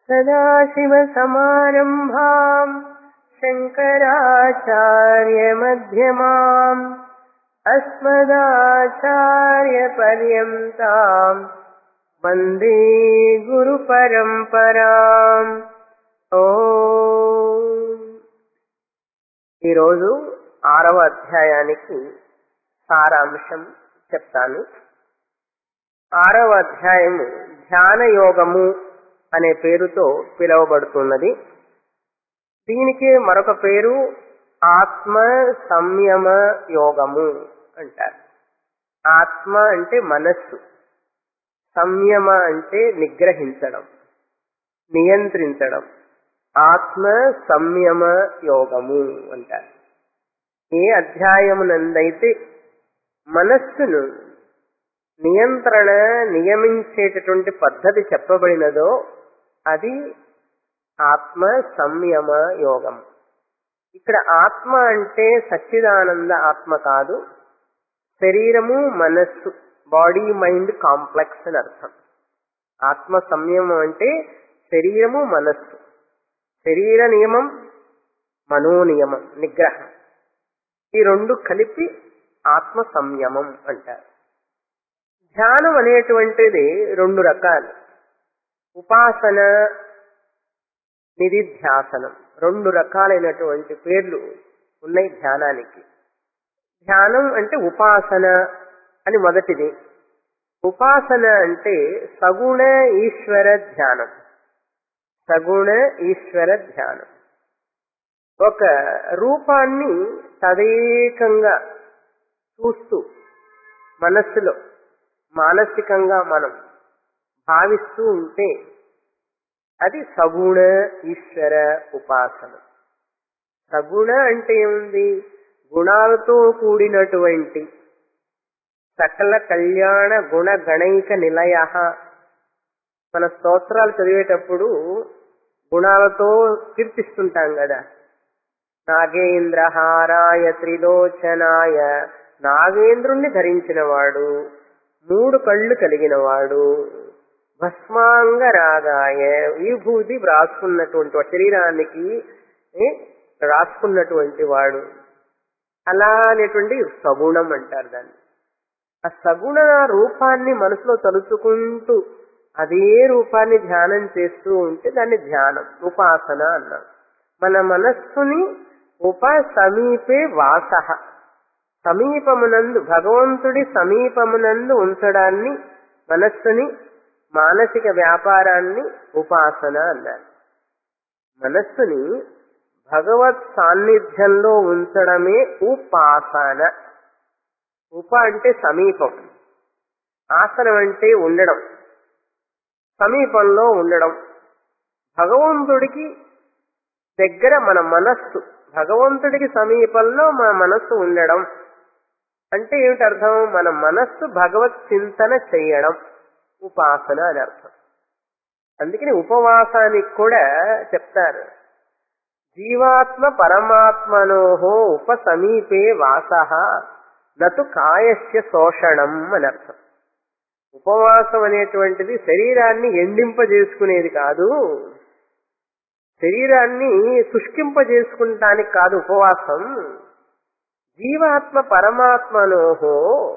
सदाशिवसमारम्भाम् शङ्कराचार्यमध्यमाम् अस्मदाचार्यपर्यन्ताम् వందే గురు పరంపరాం ఓ ఈరోజు ఆరవ అధ్యాయానికి సారాంశం చెప్తాను ఆరవ అధ్యాయము ధ్యాన యోగము అనే పేరుతో పిలువబడుతున్నది దీనికి మరొక పేరు ఆత్మ సంయమ యోగము అంటారు ఆత్మ అంటే మనస్సు సంయమ అంటే నిగ్రహించడం నియంత్రించడం ఆత్మ సంయమ యోగము అంటారు ఏ అధ్యాయమునందైతే మనస్సును నియంత్రణ నియమించేటటువంటి పద్ధతి చెప్పబడినదో అది ఆత్మ సంయమ యోగం ఇక్కడ ఆత్మ అంటే సచ్చిదానంద ఆత్మ కాదు శరీరము మనస్సు బాడీ మైండ్ కాంప్లెక్స్ అని అర్థం ఆత్మ సంయమం అంటే శరీరము మనస్సు శరీర నియమం మనోనియమం నిగ్రహం ఈ రెండు కలిపి ఆత్మ సంయమం అంటారు ధ్యానం అనేటువంటిది రెండు రకాలు ఉపాసన నిధిధ్యాసనం రెండు రకాలైనటువంటి పేర్లు ఉన్నాయి ధ్యానానికి ధ్యానం అంటే ఉపాసన అని మొదటిది ఉపాసన అంటే సగుణ ఈశ్వర ధ్యానం సగుణ ఈశ్వర ధ్యానం ఒక రూపాన్ని తదేకంగా చూస్తూ మనస్సులో మానసికంగా మనం భావిస్తూ ఉంటే అది సగుణ ఈశ్వర ఉపాసన సగుణ అంటే ఏముంది గుణాలతో కూడినటువంటి సకల కళ్యాణ గుణ గణైక నిలయ మన స్తోత్రాలు చదివేటప్పుడు గుణాలతో కీర్తిస్తుంటాం కదా నాగేంద్రహారాయ త్రిలోచనాయ నాగేంద్రుణ్ణి ధరించినవాడు మూడు కళ్ళు కలిగినవాడు భస్మాంగరాగాయ విభూతి రాసుకున్నటువంటి శరీరానికి రాసుకున్నటువంటి వాడు అలా అనేటువంటి సగుణం అంటారు దాన్ని ఆ సగుణ రూపాన్ని మనసులో తలుచుకుంటూ అదే రూపాన్ని ధ్యానం చేస్తూ ఉంటే దాన్ని ధ్యానం ఉపాసన అన్నాం మన మనస్సుని ఉప సమీపే వాస సమీపమునందు భగవంతుడి సమీపమునందు ఉంచడాన్ని మనస్సుని మానసిక వ్యాపారాన్ని ఉపాసన అన్నారు మనస్సుని భగవత్ సాన్నిధ్యంలో ఉంచడమే ఉపాసన ఉప అంటే సమీపం ఆసనం అంటే ఉండడం సమీపంలో ఉండడం భగవంతుడికి దగ్గర మన మనస్సు భగవంతుడికి సమీపంలో మన మనస్సు ఉండడం అంటే ఏమిటి అర్థం మన మనస్సు భగవత్ చింతన చేయడం ఉపాసన అని అర్థం అందుకని ఉపవాసానికి కూడా చెప్తారు జీవాత్మ పరమాత్మనోహో ఉప సమీపే వాస నటు కాయస్య శోషణం అని అర్థం ఉపవాసం అనేటువంటిది శరీరాన్ని ఎండింపజేసుకునేది కాదు శరీరాన్ని శుష్కింపజేసుకుంటానికి కాదు ఉపవాసం జీవాత్మ పరమాత్మనోహో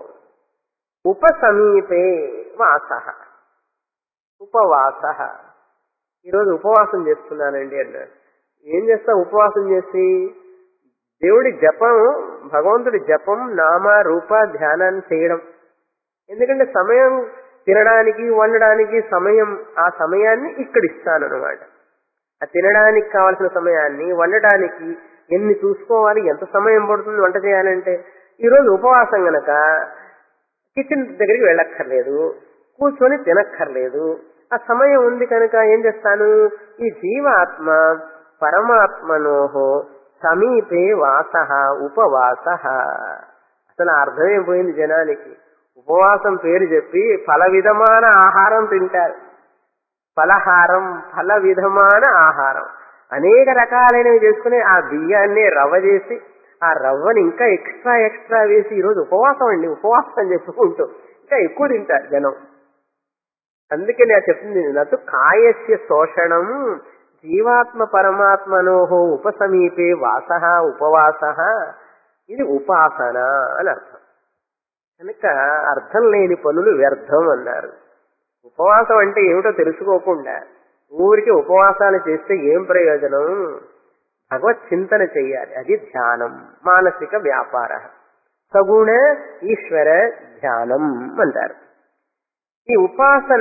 ఉపసమీపే వాస ఉపవాస ఈరోజు ఉపవాసం చేస్తున్నానండి అన్నాడు ఏం చేస్తా ఉపవాసం చేసి దేవుడి జపం భగవంతుడి జపం నామ రూప ధ్యానాన్ని చేయడం ఎందుకంటే సమయం తినడానికి వండడానికి సమయం ఆ సమయాన్ని ఇక్కడ ఇస్తాను అనమాట ఆ తినడానికి కావలసిన సమయాన్ని వండడానికి ఎన్ని చూసుకోవాలి ఎంత సమయం పడుతుంది వంట చేయాలంటే ఈరోజు ఉపవాసం గనక కిచెన్ దగ్గరికి వెళ్ళక్కర్లేదు కూర్చొని తినక్కర్లేదు ఆ సమయం ఉంది కనుక ఏం చేస్తాను ఈ జీవాత్మ పరమాత్మనోహో సమీపే వాస ఉపవాస అసలు అర్థం అయిపోయింది జనానికి ఉపవాసం పేరు చెప్పి ఫల విధమైన ఆహారం తింటారు ఫలహారం ఫల విధమైన ఆహారం అనేక రకాలైనవి చేసుకుని ఆ బియ్యాన్ని రవ్వ చేసి ఆ రవ్వని ఇంకా ఎక్స్ట్రా ఎక్స్ట్రా వేసి ఈరోజు ఉపవాసం అండి ఉపవాసం అని చెప్పుకుంటూ ఇంకా ఎక్కువ తింటారు జనం అందుకే నేను చెప్తుంది నటు కాయస్య శోషణం జీవాత్మ పరమాత్మనోహో ఉపసమీపే వాస ఉపవాస ఇది ఉపాసన అని అర్థం కనుక అర్థం లేని పనులు వ్యర్థం అన్నారు ఉపవాసం అంటే ఏమిటో తెలుసుకోకుండా ఊరికి ఉపవాసాలు చేస్తే ఏం ప్రయోజనం భగవత్ చింతన చెయ్యాలి అది ధ్యానం మానసిక వ్యాపార సగుణ ఈశ్వర ధ్యానం అంటారు ఈ ఉపాసన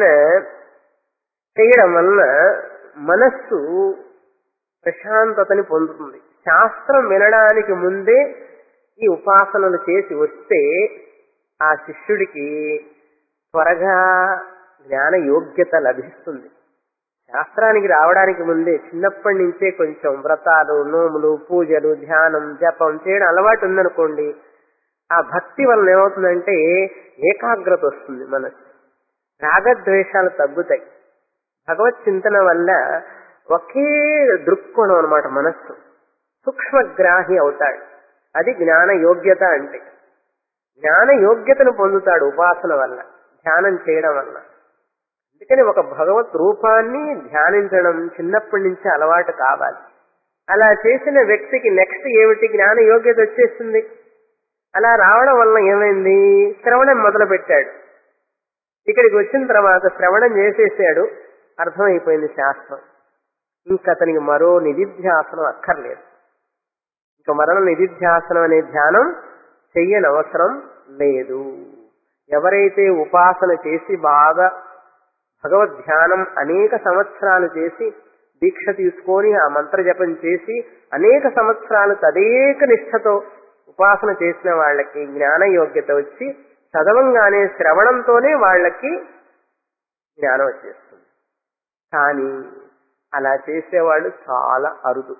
చేయడం వలన మనస్సు ప్రశాంతతని పొందుతుంది శాస్త్రం వినడానికి ముందే ఈ ఉపాసనలు చేసి వస్తే ఆ శిష్యుడికి త్వరగా జ్ఞాన యోగ్యత లభిస్తుంది శాస్త్రానికి రావడానికి ముందే చిన్నప్పటి నుంచే కొంచెం వ్రతాలు నోములు పూజలు ధ్యానం జపం చేయడం అలవాటు ఉందనుకోండి ఆ భక్తి వలన ఏమవుతుందంటే ఏకాగ్రత వస్తుంది మనసు రాగద్వేషాలు తగ్గుతాయి భగవత్ చింతన వల్ల ఒకే దృక్కోణం అనమాట మనస్సు సూక్ష్మగ్రాహి అవుతాడు అది జ్ఞాన యోగ్యత అంటే జ్ఞాన యోగ్యతను పొందుతాడు ఉపాసన వల్ల ధ్యానం చేయడం వల్ల అందుకని ఒక భగవత్ రూపాన్ని ధ్యానించడం చిన్నప్పటి నుంచి అలవాటు కావాలి అలా చేసిన వ్యక్తికి నెక్స్ట్ ఏమిటి జ్ఞాన యోగ్యత వచ్చేస్తుంది అలా రావడం వల్ల ఏమైంది శ్రవణం మొదలు పెట్టాడు ఇక్కడికి వచ్చిన తర్వాత శ్రవణం చేసేసాడు అర్థమైపోయింది శాస్త్రం ఇంక అతనికి మరో నిధిధ్యాసనం అక్కర్లేదు ఇంక మరణ నిధిధ్యాసనం అనే ధ్యానం చెయ్యని అవసరం లేదు ఎవరైతే ఉపాసన చేసి బాగా భగవద్ ధ్యానం అనేక సంవత్సరాలు చేసి దీక్ష తీసుకొని ఆ మంత్ర జపం చేసి అనేక సంవత్సరాలు తదేక నిష్ఠతో ఉపాసన చేసిన వాళ్ళకి జ్ఞాన యోగ్యత వచ్చి చదవంగానే శ్రవణంతోనే వాళ్ళకి జ్ఞానం వచ్చేస్తుంది కానీ అలా చేసేవాళ్ళు చాలా అరుదు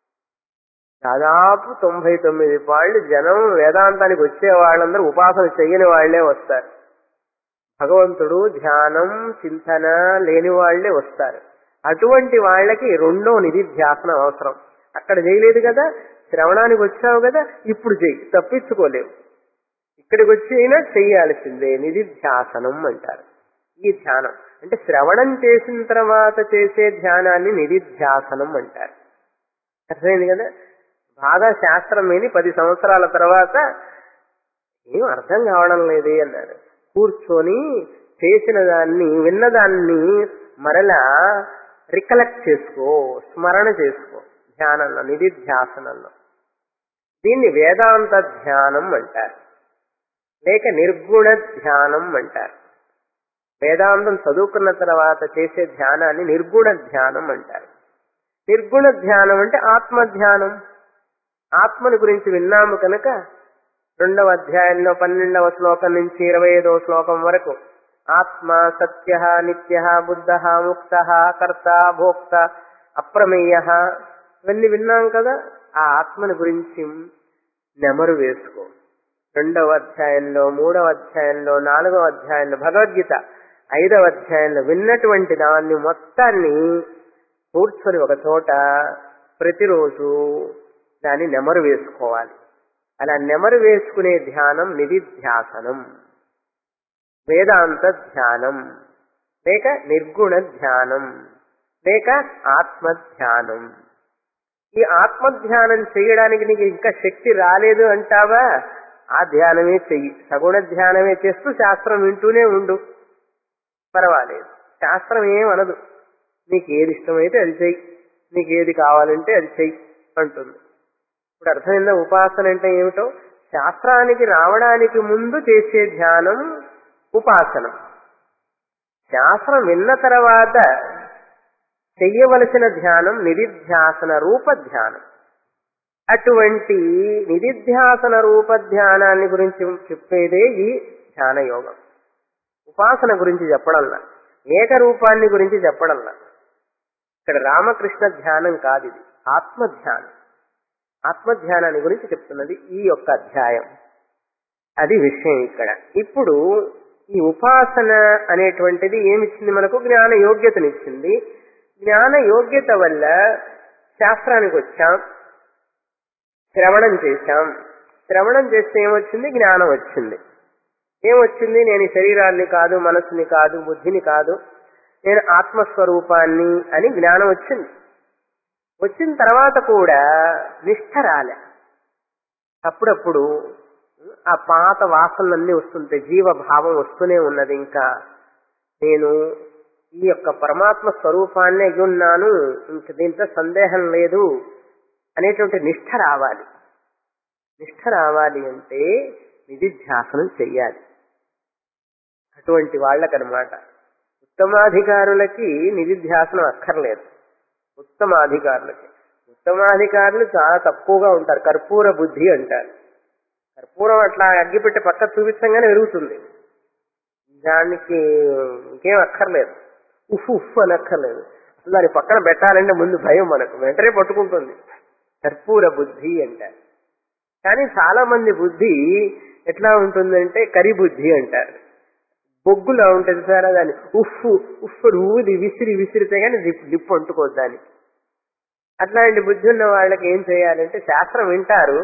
దాదాపు తొంభై తొమ్మిది వాళ్ళు జనం వేదాంతానికి వచ్చే వాళ్ళందరూ ఉపాసన చెయ్యని వాళ్లే వస్తారు భగవంతుడు ధ్యానం చింతన లేని వాళ్లే వస్తారు అటువంటి వాళ్ళకి రెండో నిధిధ్యాసనం అవసరం అక్కడ చేయలేదు కదా శ్రవణానికి వచ్చావు కదా ఇప్పుడు చెయ్యి తప్పించుకోలేవు ఇక్కడికి వచ్చి అయినా చెయ్యాల్సిందే నిధిధ్యాసనం అంటారు ఈ ధ్యానం అంటే శ్రవణం చేసిన తర్వాత చేసే ధ్యానాన్ని నిధిధ్యాసనం అంటారు అర్థమైంది కదా బాగా శాస్త్రం విని పది సంవత్సరాల తర్వాత ఏం అర్థం కావడం లేదే అన్నారు కూర్చొని చేసిన దాన్ని విన్నదాన్ని మరలా రికలెక్ట్ చేసుకో స్మరణ చేసుకో ధ్యానంలో నిధిధ్యాసనంలో దీన్ని వేదాంత ధ్యానం అంటారు లేక నిర్గుణ ధ్యానం అంటారు వేదాంతం చదువుకున్న తర్వాత చేసే ధ్యానాన్ని నిర్గుణ ధ్యానం అంటారు నిర్గుణ ధ్యానం అంటే ఆత్మ ధ్యానం ఆత్మని గురించి విన్నాము కనుక రెండవ అధ్యాయంలో పన్నెండవ శ్లోకం నుంచి ఇరవై ఐదవ శ్లోకం వరకు ఆత్మ సత్య నిత్య బుద్ధ ముక్త కర్త భోక్త అప్రమేయ ఇవన్నీ విన్నాం కదా ఆ ఆత్మని గురించి నెమరు వేసుకో రెండవ అధ్యాయంలో మూడవ అధ్యాయంలో నాలుగవ అధ్యాయంలో భగవద్గీత ఐదవ అధ్యాయంలో విన్నటువంటి దాన్ని మొత్తాన్ని కూర్చొని ఒక చోట ప్రతిరోజు దాన్ని నెమరు వేసుకోవాలి అలా నెమరు వేసుకునే ధ్యానం నిధిధ్యాసనం వేదాంత ధ్యానం లేక నిర్గుణ ధ్యానం లేక ఆత్మ ధ్యానం ఈ ఆత్మ ధ్యానం చేయడానికి నీకు ఇంకా శక్తి రాలేదు అంటావా ఆ ధ్యానమే చెయ్యి సగుణ ధ్యానమే చేస్తూ శాస్త్రం వింటూనే ఉండు పర్వాలేదు శాస్త్రం ఏం అనదు నీకు ఏది ఇష్టమైతే అది చెయ్యి నీకు ఏది కావాలంటే అది చెయ్యి అంటుంది ఇప్పుడు అర్థమైందా ఉపాసన అంటే ఏమిటో శాస్త్రానికి రావడానికి ముందు చేసే ధ్యానం ఉపాసనం శాస్త్రం విన్న తర్వాత చెయ్యవలసిన ధ్యానం నిధిధ్యాసన రూప ధ్యానం అటువంటి నిధిధ్యాసన రూప ధ్యానాన్ని గురించి చెప్పేదే ఈ ధ్యాన యోగం ఉపాసన గురించి చెప్పడంలా ఏకరూపాన్ని గురించి చెప్పడంలా ఇక్కడ రామకృష్ణ ధ్యానం కాదు ఇది ఆత్మ ధ్యానం ఆత్మధ్యానాన్ని గురించి చెప్తున్నది ఈ యొక్క అధ్యాయం అది విషయం ఇక్కడ ఇప్పుడు ఈ ఉపాసన అనేటువంటిది ఏమిచ్చింది మనకు జ్ఞాన యోగ్యతనిచ్చింది జ్ఞాన యోగ్యత వల్ల శాస్త్రానికి వచ్చాం శ్రవణం చేశాం శ్రవణం చేస్తే ఏమొచ్చింది జ్ఞానం వచ్చింది ఏమొచ్చింది నేను ఈ శరీరాన్ని కాదు మనస్సుని కాదు బుద్ధిని కాదు నేను ఆత్మస్వరూపాన్ని అని జ్ఞానం వచ్చింది వచ్చిన తర్వాత కూడా నిష్ఠ రాలే అప్పుడప్పుడు ఆ పాత వాసనలన్నీ వస్తుంటాయి జీవభావం వస్తూనే ఉన్నది ఇంకా నేను ఈ యొక్క పరమాత్మ స్వరూపాన్ని అయి ఉన్నాను ఇంక దీంట్లో సందేహం లేదు అనేటువంటి నిష్ఠ రావాలి నిష్ఠ రావాలి అంటే నిధిధ్యాసనం చెయ్యాలి అటువంటి వాళ్ళకనమాట ఉత్తమాధికారులకి నిధిధ్యాసనం అక్కర్లేదు ఉత్తమాధికారులకి ఉత్తమాధికారులు చాలా తక్కువగా ఉంటారు కర్పూర బుద్ధి అంటారు కర్పూరం అట్లా అగ్గిపెట్టి పక్క చూపించగానే పెరుగుతుంది దానికి ఇంకేం అక్కర్లేదు ఉఫ్ ఉఫ్ అని అక్కర్లేదు దాని పక్కన పెట్టాలంటే ముందు భయం మనకు వెంటనే పట్టుకుంటుంది కర్పూర బుద్ధి అంటారు కానీ చాలా మంది బుద్ధి ఎట్లా ఉంటుందంటే కరి బుద్ధి అంటారు బొగ్గులా ఉంటుంది సార్ దాన్ని ఉఫ్ ఉఫ్ ఊది విసిరి విసిరితే కానీ లిప్పు అంటుకోదు దానికి అట్లాంటి బుద్ధి ఉన్న వాళ్ళకి ఏం చేయాలంటే శాస్త్రం వింటారు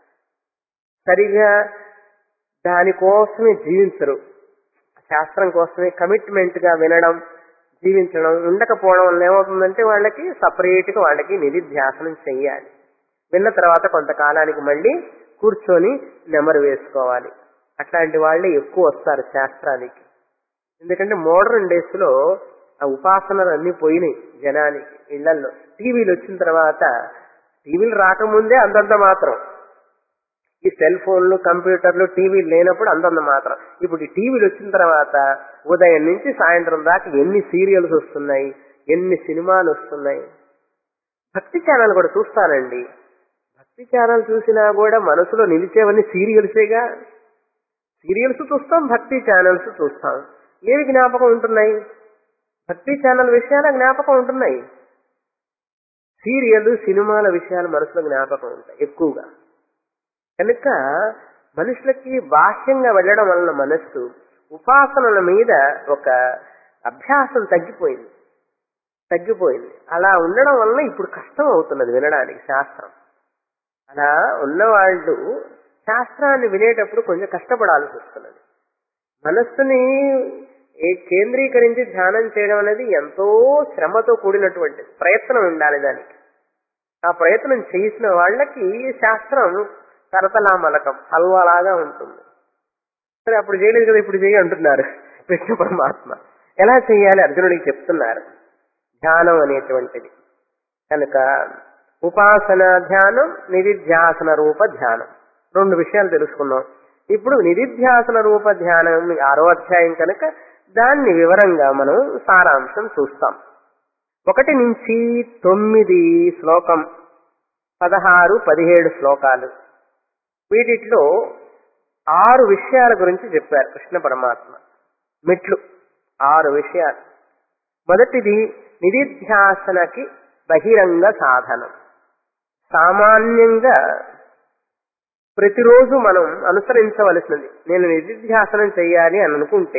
సరిగా దానికోసమే జీవించరు శాస్త్రం కోసమే కమిట్మెంట్ గా వినడం జీవించడం ఉండకపోవడం వల్ల ఏమవుతుందంటే వాళ్ళకి సపరేట్ గా వాళ్ళకి నిధిధ్యాసనం చెయ్యాలి విన్న తర్వాత కొంతకాలానికి మళ్ళీ కూర్చొని నెమరు వేసుకోవాలి అట్లాంటి వాళ్ళే ఎక్కువ వస్తారు శాస్త్రానికి ఎందుకంటే మోడర్న్ డేస్ లో ఆ ఉపాసనలు అన్ని పోయినాయి జనానికి ఇళ్లలో టీవీలు వచ్చిన తర్వాత టీవీలు రాకముందే అంతంత మాత్రం ఈ సెల్ ఫోన్లు కంప్యూటర్లు టీవీలు లేనప్పుడు అంతంత మాత్రం ఇప్పుడు ఈ టీవీలు వచ్చిన తర్వాత ఉదయం నుంచి సాయంత్రం దాకా ఎన్ని సీరియల్స్ వస్తున్నాయి ఎన్ని సినిమాలు వస్తున్నాయి భక్తి ఛానల్ కూడా చూస్తానండి భక్తి ఛానల్ చూసినా కూడా మనసులో నిలిచేవన్నీ సీరియల్సేగా సీరియల్స్ చూస్తాం భక్తి ఛానల్స్ చూస్తాం ఏవి జ్ఞాపకం ఉంటున్నాయి భక్తి ఛానల్ విషయాల జ్ఞాపకం ఉంటున్నాయి సీరియల్ సినిమాల విషయాలు మనసులో జ్ఞాపకం ఉంటాయి ఎక్కువగా కనుక మనుషులకి బాహ్యంగా వెళ్ళడం వలన మనస్సు ఉపాసనల మీద ఒక అభ్యాసం తగ్గిపోయింది తగ్గిపోయింది అలా ఉండడం వలన ఇప్పుడు కష్టం అవుతున్నది వినడానికి శాస్త్రం అలా ఉన్నవాళ్ళు శాస్త్రాన్ని వినేటప్పుడు కొంచెం కష్టపడాల్సి వస్తున్నది మనస్సుని ఏ కేంద్రీకరించి ధ్యానం చేయడం అనేది ఎంతో శ్రమతో కూడినటువంటి ప్రయత్నం ఉండాలి దానికి ఆ ప్రయత్నం చేసిన వాళ్ళకి శాస్త్రం కరతలామలకం హల్వాలాగా ఉంటుంది సరే అప్పుడు చేయలేదు కదా ఇప్పుడు చేయి అంటున్నారు కృష్ణ పరమాత్మ ఎలా చేయాలి అర్జునుడికి చెప్తున్నారు ధ్యానం అనేటువంటిది కనుక ఉపాసన ధ్యానం నిధిధ్యాసన రూప ధ్యానం రెండు విషయాలు తెలుసుకున్నాం ఇప్పుడు నిధిధ్యాసన రూప ధ్యానం ఆరో అధ్యాయం కనుక దాన్ని వివరంగా మనం సారాంశం చూస్తాం ఒకటి నుంచి తొమ్మిది శ్లోకం పదహారు పదిహేడు శ్లోకాలు వీటిలో ఆరు విషయాల గురించి చెప్పారు కృష్ణ పరమాత్మ మెట్లు ఆరు విషయాలు మొదటిది నిధిధ్యాసనకి బహిరంగ సాధనం సామాన్యంగా ప్రతిరోజు మనం అనుసరించవలసినది నేను నిధిధ్యాసనం చేయాలి అని అనుకుంటే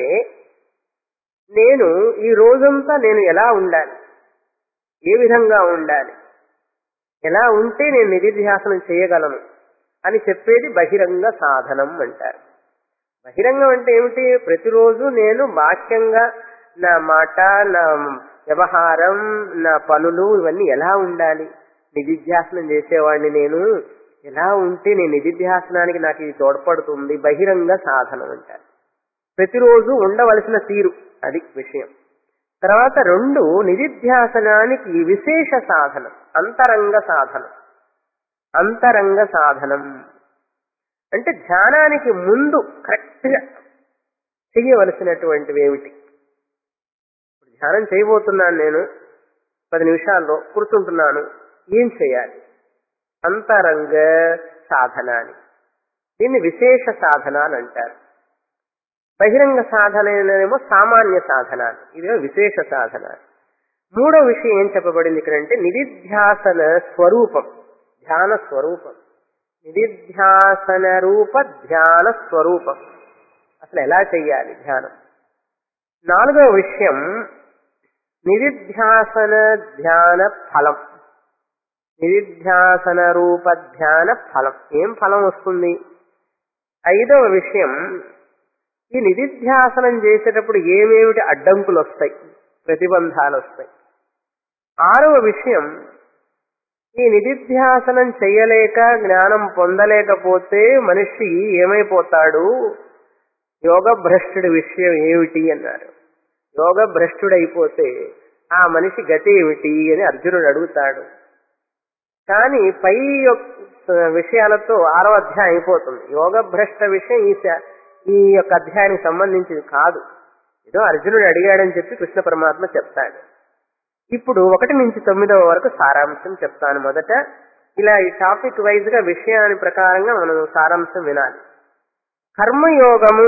నేను ఈ రోజంతా నేను ఎలా ఉండాలి ఏ విధంగా ఉండాలి ఎలా ఉంటే నేను నిధిధ్యాసనం చేయగలను అని చెప్పేది బహిరంగ సాధనం అంటారు బహిరంగం అంటే ఏమిటి ప్రతిరోజు నేను బాహ్యంగా నా మాట నా వ్యవహారం నా పనులు ఇవన్నీ ఎలా ఉండాలి నిధిధ్యాసనం చేసేవాడిని నేను ఎలా ఉంటే నేను నిధిధ్యాసనానికి నాకు ఇది తోడ్పడుతుంది బహిరంగ సాధనం అంటారు ప్రతిరోజు ఉండవలసిన తీరు అది విషయం తర్వాత రెండు నిధిధ్యాసనానికి విశేష సాధనం అంతరంగ సాధనం అంతరంగ సాధనం అంటే ధ్యానానికి ముందు కరెక్ట్ గా చెయ్యవలసినటువంటివి ఏమిటి ఇప్పుడు ధ్యానం చేయబోతున్నాను నేను పది నిమిషాల్లో కూర్చుంటున్నాను ఏం చేయాలి అంతరంగ సాధన అని దీన్ని విశేష సాధన అని అంటారు బహిరంగ సాధన ఏమో సామాన్య సాధన ఇదే విశేష సాధన మూడో విషయం ఏం చెప్పబడింది ఇక్కడ అంటే నిధిధ్యాసన స్వరూపం ధ్యాన స్వరూపం నిధిధ్యాసన రూప ధ్యాన స్వరూపం అసలు ఎలా చెయ్యాలి ధ్యానం నాలుగో విషయం నిధిధ్యాసన ధ్యాన ఫలం నిధిధ్యాసన రూప ధ్యాన ఫలం ఏం ఫలం వస్తుంది ఐదవ విషయం ఈ నిధిధ్యాసనం చేసేటప్పుడు ఏమేమిటి అడ్డంకులు వస్తాయి ప్రతిబంధాలు వస్తాయి ఆరవ విషయం ఈ నిధిధ్యాసనం చేయలేక జ్ఞానం పొందలేకపోతే మనిషి ఏమైపోతాడు యోగ భ్రష్టుడి విషయం ఏమిటి అన్నారు యోగ భ్రష్టుడైపోతే ఆ మనిషి గతి ఏమిటి అని అర్జునుడు అడుగుతాడు కానీ పై యొక్క విషయాలతో ఆరవ అధ్యాయం అయిపోతుంది యోగ భ్రష్ట విషయం ఈ శ- ఈ యొక్క అధ్యాయానికి సంబంధించింది కాదు ఏదో అర్జునుడు అడిగాడని చెప్పి కృష్ణ పరమాత్మ చెప్తాడు ఇప్పుడు ఒకటి నుంచి తొమ్మిదవ వరకు సారాంశం చెప్తాను మొదట ఇలా ఈ టాపిక్ వైజ్ గా విషయాన్ని ప్రకారంగా మనం సారాంశం వినాలి కర్మయోగము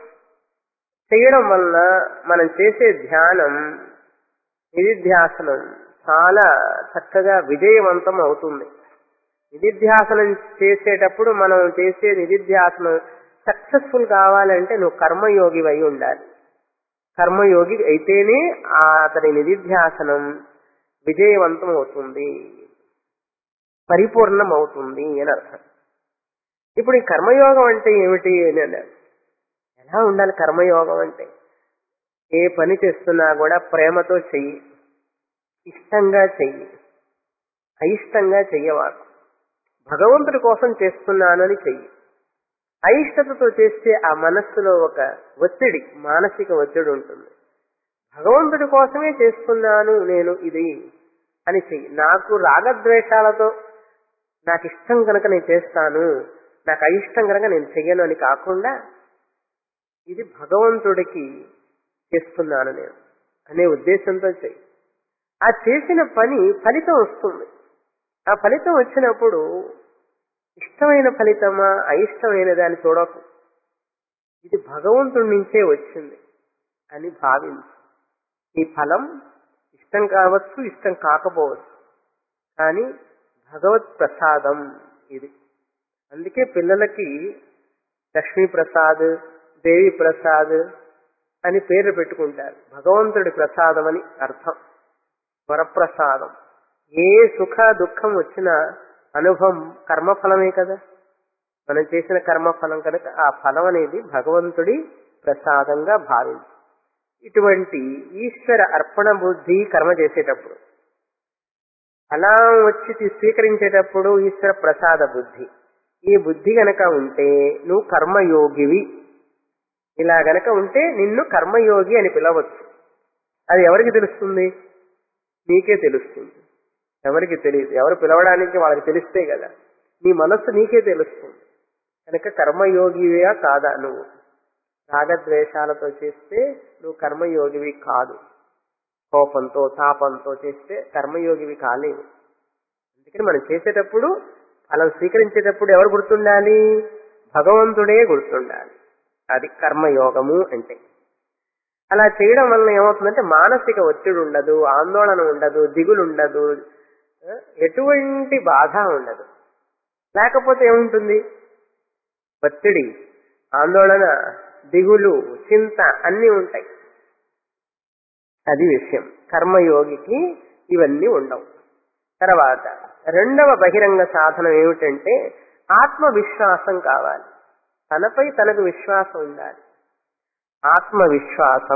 చేయడం వలన మనం చేసే ధ్యానం నిధిధ్యాసనం చాలా చక్కగా విజయవంతం అవుతుంది నిధిధ్యాసనం చేసేటప్పుడు మనం చేసే నిధిధ్యాసనం సక్సెస్ఫుల్ కావాలంటే నువ్వు కర్మయోగి అయి ఉండాలి కర్మయోగి అయితేనే ఆ అతని నిధిధ్యాసనం విజయవంతం అవుతుంది పరిపూర్ణం అవుతుంది అని అర్థం ఇప్పుడు ఈ కర్మయోగం అంటే ఏమిటి అని అన్నారు ఎలా ఉండాలి కర్మయోగం అంటే ఏ పని చేస్తున్నా కూడా ప్రేమతో చెయ్యి ఇష్టంగా చెయ్యి అయిష్టంగా చెయ్యవాకు భగవంతుడి కోసం చేస్తున్నానని చెయ్యి అయిష్టతతో చేస్తే ఆ మనస్సులో ఒక ఒత్తిడి మానసిక ఒత్తిడి ఉంటుంది భగవంతుడి కోసమే చేస్తున్నాను నేను ఇది అని చెయ్యి నాకు రాగద్వేషాలతో నాకు ఇష్టం కనుక నేను చేస్తాను నాకు అయిష్టం కనుక నేను చెయ్యను అని కాకుండా ఇది భగవంతుడికి చేస్తున్నాను నేను అనే ఉద్దేశంతో చెయ్యి ఆ చేసిన పని ఫలితం వస్తుంది ఆ ఫలితం వచ్చినప్పుడు ఇష్టమైన ఫలితమా అయిష్టమైన దాన్ని చూడకు ఇది భగవంతుడి నుంచే వచ్చింది అని భావించు ఈ ఫలం ఇష్టం కావచ్చు ఇష్టం కాకపోవచ్చు కానీ భగవత్ ప్రసాదం ఇది అందుకే పిల్లలకి లక్ష్మీ ప్రసాద్ దేవి ప్రసాద్ అని పేర్లు పెట్టుకుంటారు భగవంతుడి ప్రసాదం అని అర్థం వరప్రసాదం ఏ సుఖ దుఃఖం వచ్చినా అనుభవం కర్మఫలమే కదా మనం చేసిన కర్మఫలం కనుక ఆ ఫలం అనేది భగవంతుడి ప్రసాదంగా భావించు ఇటువంటి ఈశ్వర అర్పణ బుద్ధి కర్మ చేసేటప్పుడు అలా వచ్చి తీ- స్వీకరించేటప్పుడు ఈశ్వర ప్రసాద బుద్ధి ఈ బుద్ధి గనక ఉంటే నువ్వు కర్మయోగివి ఇలా గనక ఉంటే నిన్ను కర్మయోగి అని పిలవచ్చు అది ఎవరికి తెలుస్తుంది నీకే తెలుస్తుంది ఎవరికి తెలియదు ఎవరు పిలవడానికి వాళ్ళకి తెలిస్తే కదా నీ మనస్సు నీకే తెలుస్తుంది కనుక కర్మయోగివిగా కాదా నువ్వు రాగద్వేషాలతో చేస్తే నువ్వు కర్మయోగివి కాదు కోపంతో తాపంతో చేస్తే కర్మయోగివి కాలేవు అందుకని మనం చేసేటప్పుడు అలా స్వీకరించేటప్పుడు ఎవరు గుర్తుండాలి భగవంతుడే గుర్తుండాలి అది కర్మయోగము అంటే అలా చేయడం వలన ఏమవుతుందంటే మానసిక ఒత్తిడి ఉండదు ఆందోళన ఉండదు దిగులు ఉండదు ఆ, ఎటువంటి బాధ ఉండదు లేకపోతే ఏముంటుంది ఒత్తిడి ఆందోళన దిగులు చింత అన్నీ ఉంటాయి అది విషయం కర్మయోగికి ఇవన్నీ ఉండవు తర్వాత రెండవ బహిరంగ సాధనం ఏమిటంటే ఆత్మవిశ్వాసం కావాలి తనపై తనకు విశ్వాసం ఉండాలి ఆత్మవిశ్వాసం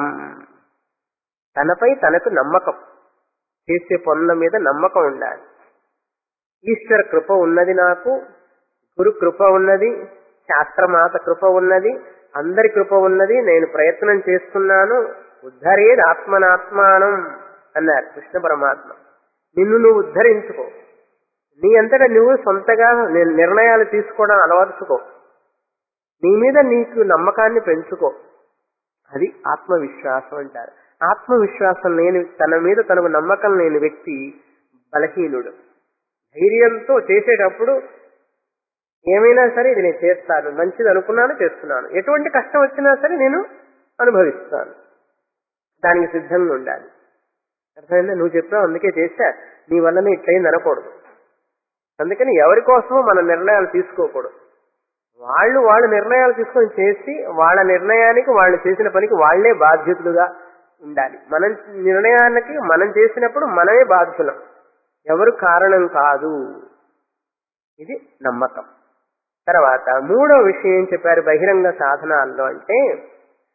తనపై తనకు నమ్మకం చేసే పనుల మీద నమ్మకం ఉండాలి ఈశ్వర కృప ఉన్నది నాకు గురు కృప ఉన్నది శాస్త్రమాత కృప ఉన్నది అందరి కృప ఉన్నది నేను ప్రయత్నం చేస్తున్నాను ఉద్ధరేది ఆత్మనాత్మానం అన్నారు కృష్ణ పరమాత్మ నిన్ను నువ్వు ఉద్ధరించుకో నీ అంతటా నువ్వు సొంతగా ని- నిర్ణయాలు తీసుకోవడం అలవర్చుకో నీ మీద నీకు నమ్మకాన్ని పెంచుకో అది ఆత్మవిశ్వాసం అంటారు ఆత్మవిశ్వాసం లేని తన మీద తనకు నమ్మకం లేని వ్యక్తి బలహీనుడు ధైర్యంతో చేసేటప్పుడు ఏమైనా సరే ఇది నేను చేస్తాను మంచిది అనుకున్నాను చేస్తున్నాను ఎటువంటి కష్టం వచ్చినా సరే నేను అనుభవిస్తాను దానికి సిద్ధంగా ఉండాలి అర్థమైందా నువ్వు చెప్పావు అందుకే చేశా నీ వల్లనే ఇట్లయింది అనకూడదు అందుకని ఎవరి కోసమో మన నిర్ణయాలు తీసుకోకూడదు వాళ్ళు వాళ్ళ నిర్ణయాలు తీసుకొని చేసి వాళ్ళ నిర్ణయానికి వాళ్ళు చేసిన పనికి వాళ్లే బాధ్యతలుగా ఉండాలి మనం నిర్ణయానికి మనం చేసినప్పుడు మనమే బాధ్యులం ఎవరు కారణం కాదు ఇది నమ్మకం తర్వాత మూడో విషయం ఏం చెప్పారు బహిరంగ సాధనాల్లో అంటే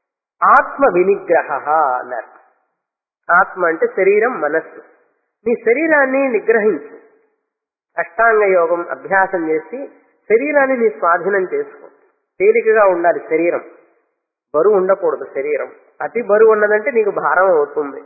ఆత్మ వినిగ్రహ అన్నారు ఆత్మ అంటే శరీరం మనస్సు నీ శరీరాన్ని నిగ్రహించు అష్టాంగ యోగం అభ్యాసం చేసి శరీరాన్ని నీ స్వాధీనం చేసుకో తేలికగా ఉండాలి శరీరం బరువు ఉండకూడదు శరీరం అతి బరువు ఉన్నదంటే నీకు భారం అవుతుంది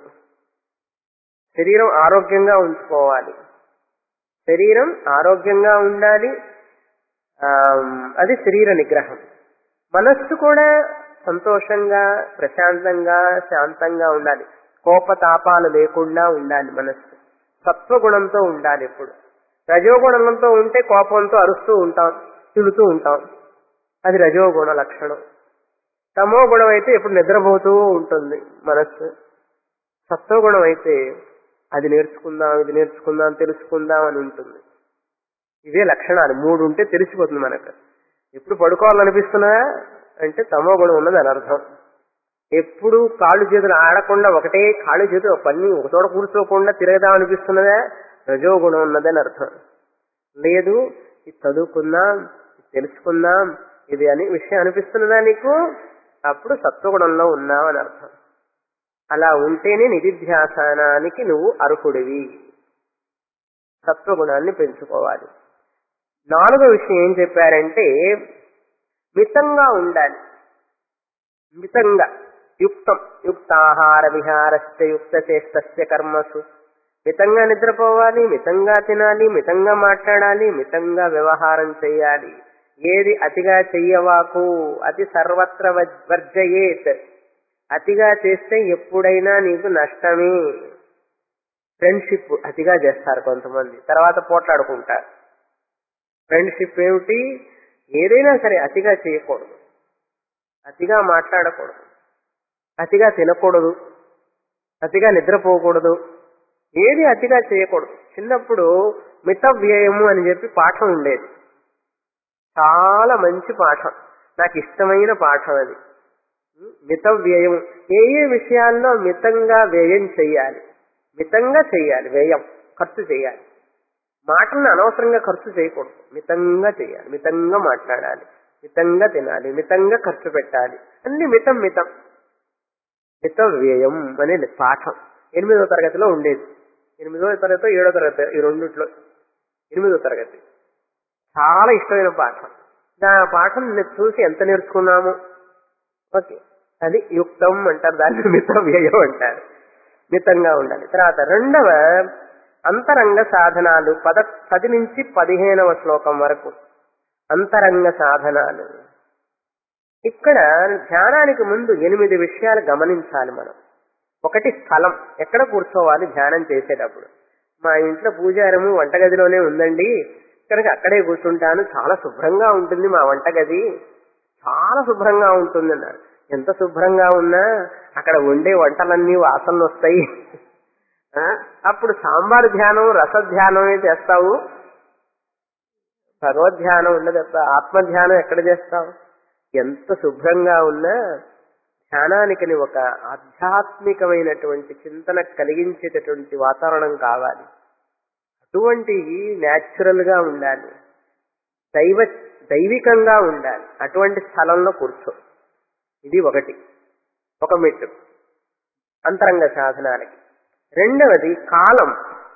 శరీరం ఆరోగ్యంగా ఉంచుకోవాలి శరీరం ఆరోగ్యంగా ఉండాలి ఆ, అది శరీర నిగ్రహం మనస్సు కూడా సంతోషంగా ప్రశాంతంగా శాంతంగా ఉండాలి కోపతాపాలు లేకుండా ఉండాలి మనస్సు సత్వగుణంతో ఉండాలి ఎప్పుడు రజోగుణంతో ఉంటే కోపంతో అరుస్తూ ఉంటాం తిడుతూ ఉంటాం అది రజోగుణ లక్షణం తమో గుణం అయితే ఎప్పుడు నిద్రపోతూ ఉంటుంది మనస్సు సత్వగుణం అయితే అది నేర్చుకుందాం ఇది నేర్చుకుందాం తెలుసుకుందాం అని ఉంటుంది ఇవే లక్షణాలు మూడు ఉంటే తెలిసిపోతుంది మనకు ఎప్పుడు పడుకోవాలనిపిస్తున్నదా అంటే తమో గుణం ఉన్నది అని అర్థం ఎప్పుడు కాళ్ళు చేతులు ఆడకుండా ఒకటే కాళ్ళు చేతులు పని ఒక చోట కూర్చోకుండా తిరగదాం అనిపిస్తున్నదా రజోగుణం ఉన్నదని అర్థం లేదు ఇది చదువుకుందాం ఇది తెలుసుకుందాం ఇది అని విషయం అనిపిస్తున్నదా నీకు అప్పుడు సత్వగుణంలో ఉన్నావు అని అర్థం అలా ఉంటేనే నిధిధ్యాసనానికి నువ్వు అర్హుడివి సత్వగుణాన్ని పెంచుకోవాలి నాలుగో విషయం ఏం చెప్పారంటే మితంగా ఉండాలి మితంగా యుక్తం యుక్తాహార విహారశ్చ యుక్త చేష్టస్య కర్మసు మితంగా నిద్రపోవాలి మితంగా తినాలి మితంగా మాట్లాడాలి మితంగా వ్యవహారం చేయాలి ఏది అతిగా చెయ్యవాకు అతి సర్వత్ర వజ్- వర్జయేత్ అతిగా చేస్తే ఎప్పుడైనా నీకు నష్టమే ఫ్రెండ్షిప్ అతిగా చేస్తారు కొంతమంది తర్వాత పోట్లాడుకుంటారు ఫ్రెండ్షిప్ ఏమిటి ఏదైనా సరే అతిగా చేయకూడదు అతిగా మాట్లాడకూడదు అతిగా తినకూడదు అతిగా నిద్రపోకూడదు ఏది అతిగా చేయకూడదు చిన్నప్పుడు మిత వ్యయము అని చెప్పి పాఠం ఉండేది చాలా మంచి పాఠం నాకు ఇష్టమైన పాఠం అది మిత వ్యయం ఏ ఏ విషయాల్లో మితంగా వ్యయం చెయ్యాలి మితంగా చెయ్యాలి వ్యయం ఖర్చు చేయాలి మాటలను అనవసరంగా ఖర్చు చేయకూడదు మితంగా చేయాలి మితంగా మాట్లాడాలి మితంగా తినాలి మితంగా ఖర్చు పెట్టాలి అన్ని మితం మితం మిత వ్యయం అనేది పాఠం ఎనిమిదో తరగతిలో ఉండేది ఎనిమిదో తరగతి ఏడో తరగతి ఈ రెండిట్లో ఎనిమిదో తరగతి చాలా ఇష్టమైన పాఠం ఆ పాఠం నేను చూసి ఎంత నేర్చుకున్నాము ఓకే అది యుక్తం అంటారు దాన్ని మిత వ్యయం అంటారు మితంగా ఉండాలి తర్వాత రెండవ అంతరంగ సాధనాలు పద పది నుంచి పదిహేనవ శ్లోకం వరకు అంతరంగ సాధనాలు ఇక్కడ ధ్యానానికి ముందు ఎనిమిది విషయాలు గమనించాలి మనం ఒకటి స్థలం ఎక్కడ కూర్చోవాలి ధ్యానం చేసేటప్పుడు మా ఇంట్లో పూజారము వంటగదిలోనే ఉందండి కనుక అక్కడే కూర్చుంటాను చాలా శుభ్రంగా ఉంటుంది మా వంటగది చాలా శుభ్రంగా ఉంటుంది అన్నారు ఎంత శుభ్రంగా ఉన్నా అక్కడ వండే వంటలన్నీ వాసనలు వస్తాయి ఆ, అప్పుడు సాంబార్ ధ్యానం రస ధ్యానమే చేస్తావు భగవద్ధ్యానం ఉండదు ఆత్మధ్యానం ఎక్కడ చేస్తావు ఎంత శుభ్రంగా ఉన్నా ధ్యానానికి నీ ఒక ఆధ్యాత్మికమైనటువంటి చింతన కలిగించేటటువంటి వాతావరణం కావాలి అటువంటి న్యాచురల్ గా ఉండాలి దైవ దైవికంగా ఉండాలి అటువంటి స్థలంలో కూర్చో ఇది ఒకటి ఒక మెట్టు అంతరంగ సాధనాలకి రెండవది కాలం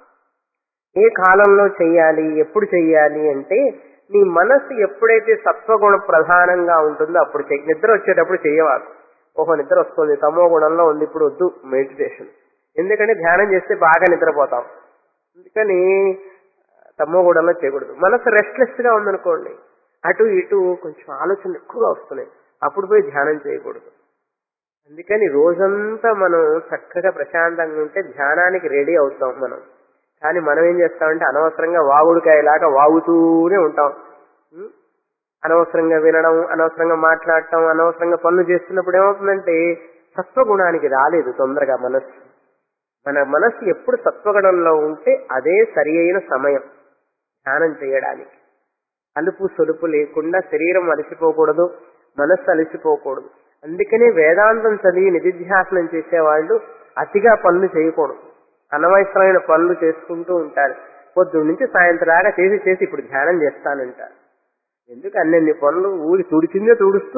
ఏ కాలంలో చెయ్యాలి ఎప్పుడు చెయ్యాలి అంటే నీ మనస్సు ఎప్పుడైతే సత్వగుణ ప్రధానంగా ఉంటుందో అప్పుడు చెయ్యి నిద్ర వచ్చేటప్పుడు చెయ్యవాకు ఓహో నిద్ర వస్తుంది తమో గుణంలో ఉంది ఇప్పుడు వద్దు మెడిటేషన్ ఎందుకంటే ధ్యానం చేస్తే బాగా నిద్రపోతాం అందుకని తమో గుణంలో చేయకూడదు మనసు రెస్ట్లెస్ గా ఉందనుకోండి అటు ఇటు కొంచెం ఆలోచనలు ఎక్కువగా వస్తున్నాయి అప్పుడు పోయి ధ్యానం చేయకూడదు అందుకని రోజంతా మనం చక్కగా ప్రశాంతంగా ఉంటే ధ్యానానికి రెడీ అవుతాం మనం కానీ మనం ఏం చేస్తామంటే అనవసరంగా వాగుడికాయలాగా వాగుతూనే ఉంటాం ఉం? అనవసరంగా వినడం అనవసరంగా మాట్లాడటం అనవసరంగా పనులు చేస్తున్నప్పుడు ఏమవుతుందంటే సత్వగుణానికి రాలేదు తొందరగా మనస్సు మన మనస్సు ఎప్పుడు సత్వగుణంలో ఉంటే అదే సరి అయిన సమయం ధ్యానం చేయడానికి అలుపు సొలుపు లేకుండా శరీరం అలసిపోకూడదు మనస్సు అలసిపోకూడదు అందుకనే వేదాంతం చదివి నిధిధ్యాసనం చేసేవాళ్ళు అతిగా పనులు చేయకూడదు అనవసరమైన పనులు చేసుకుంటూ ఉంటారు పొద్దు నుంచి సాయంత్రం దాకా చేసి చేసి ఇప్పుడు ధ్యానం చేస్తానంటారు ఎందుకు అన్నెన్ని పనులు ఊరి తుడిచిందే తుడుస్తూ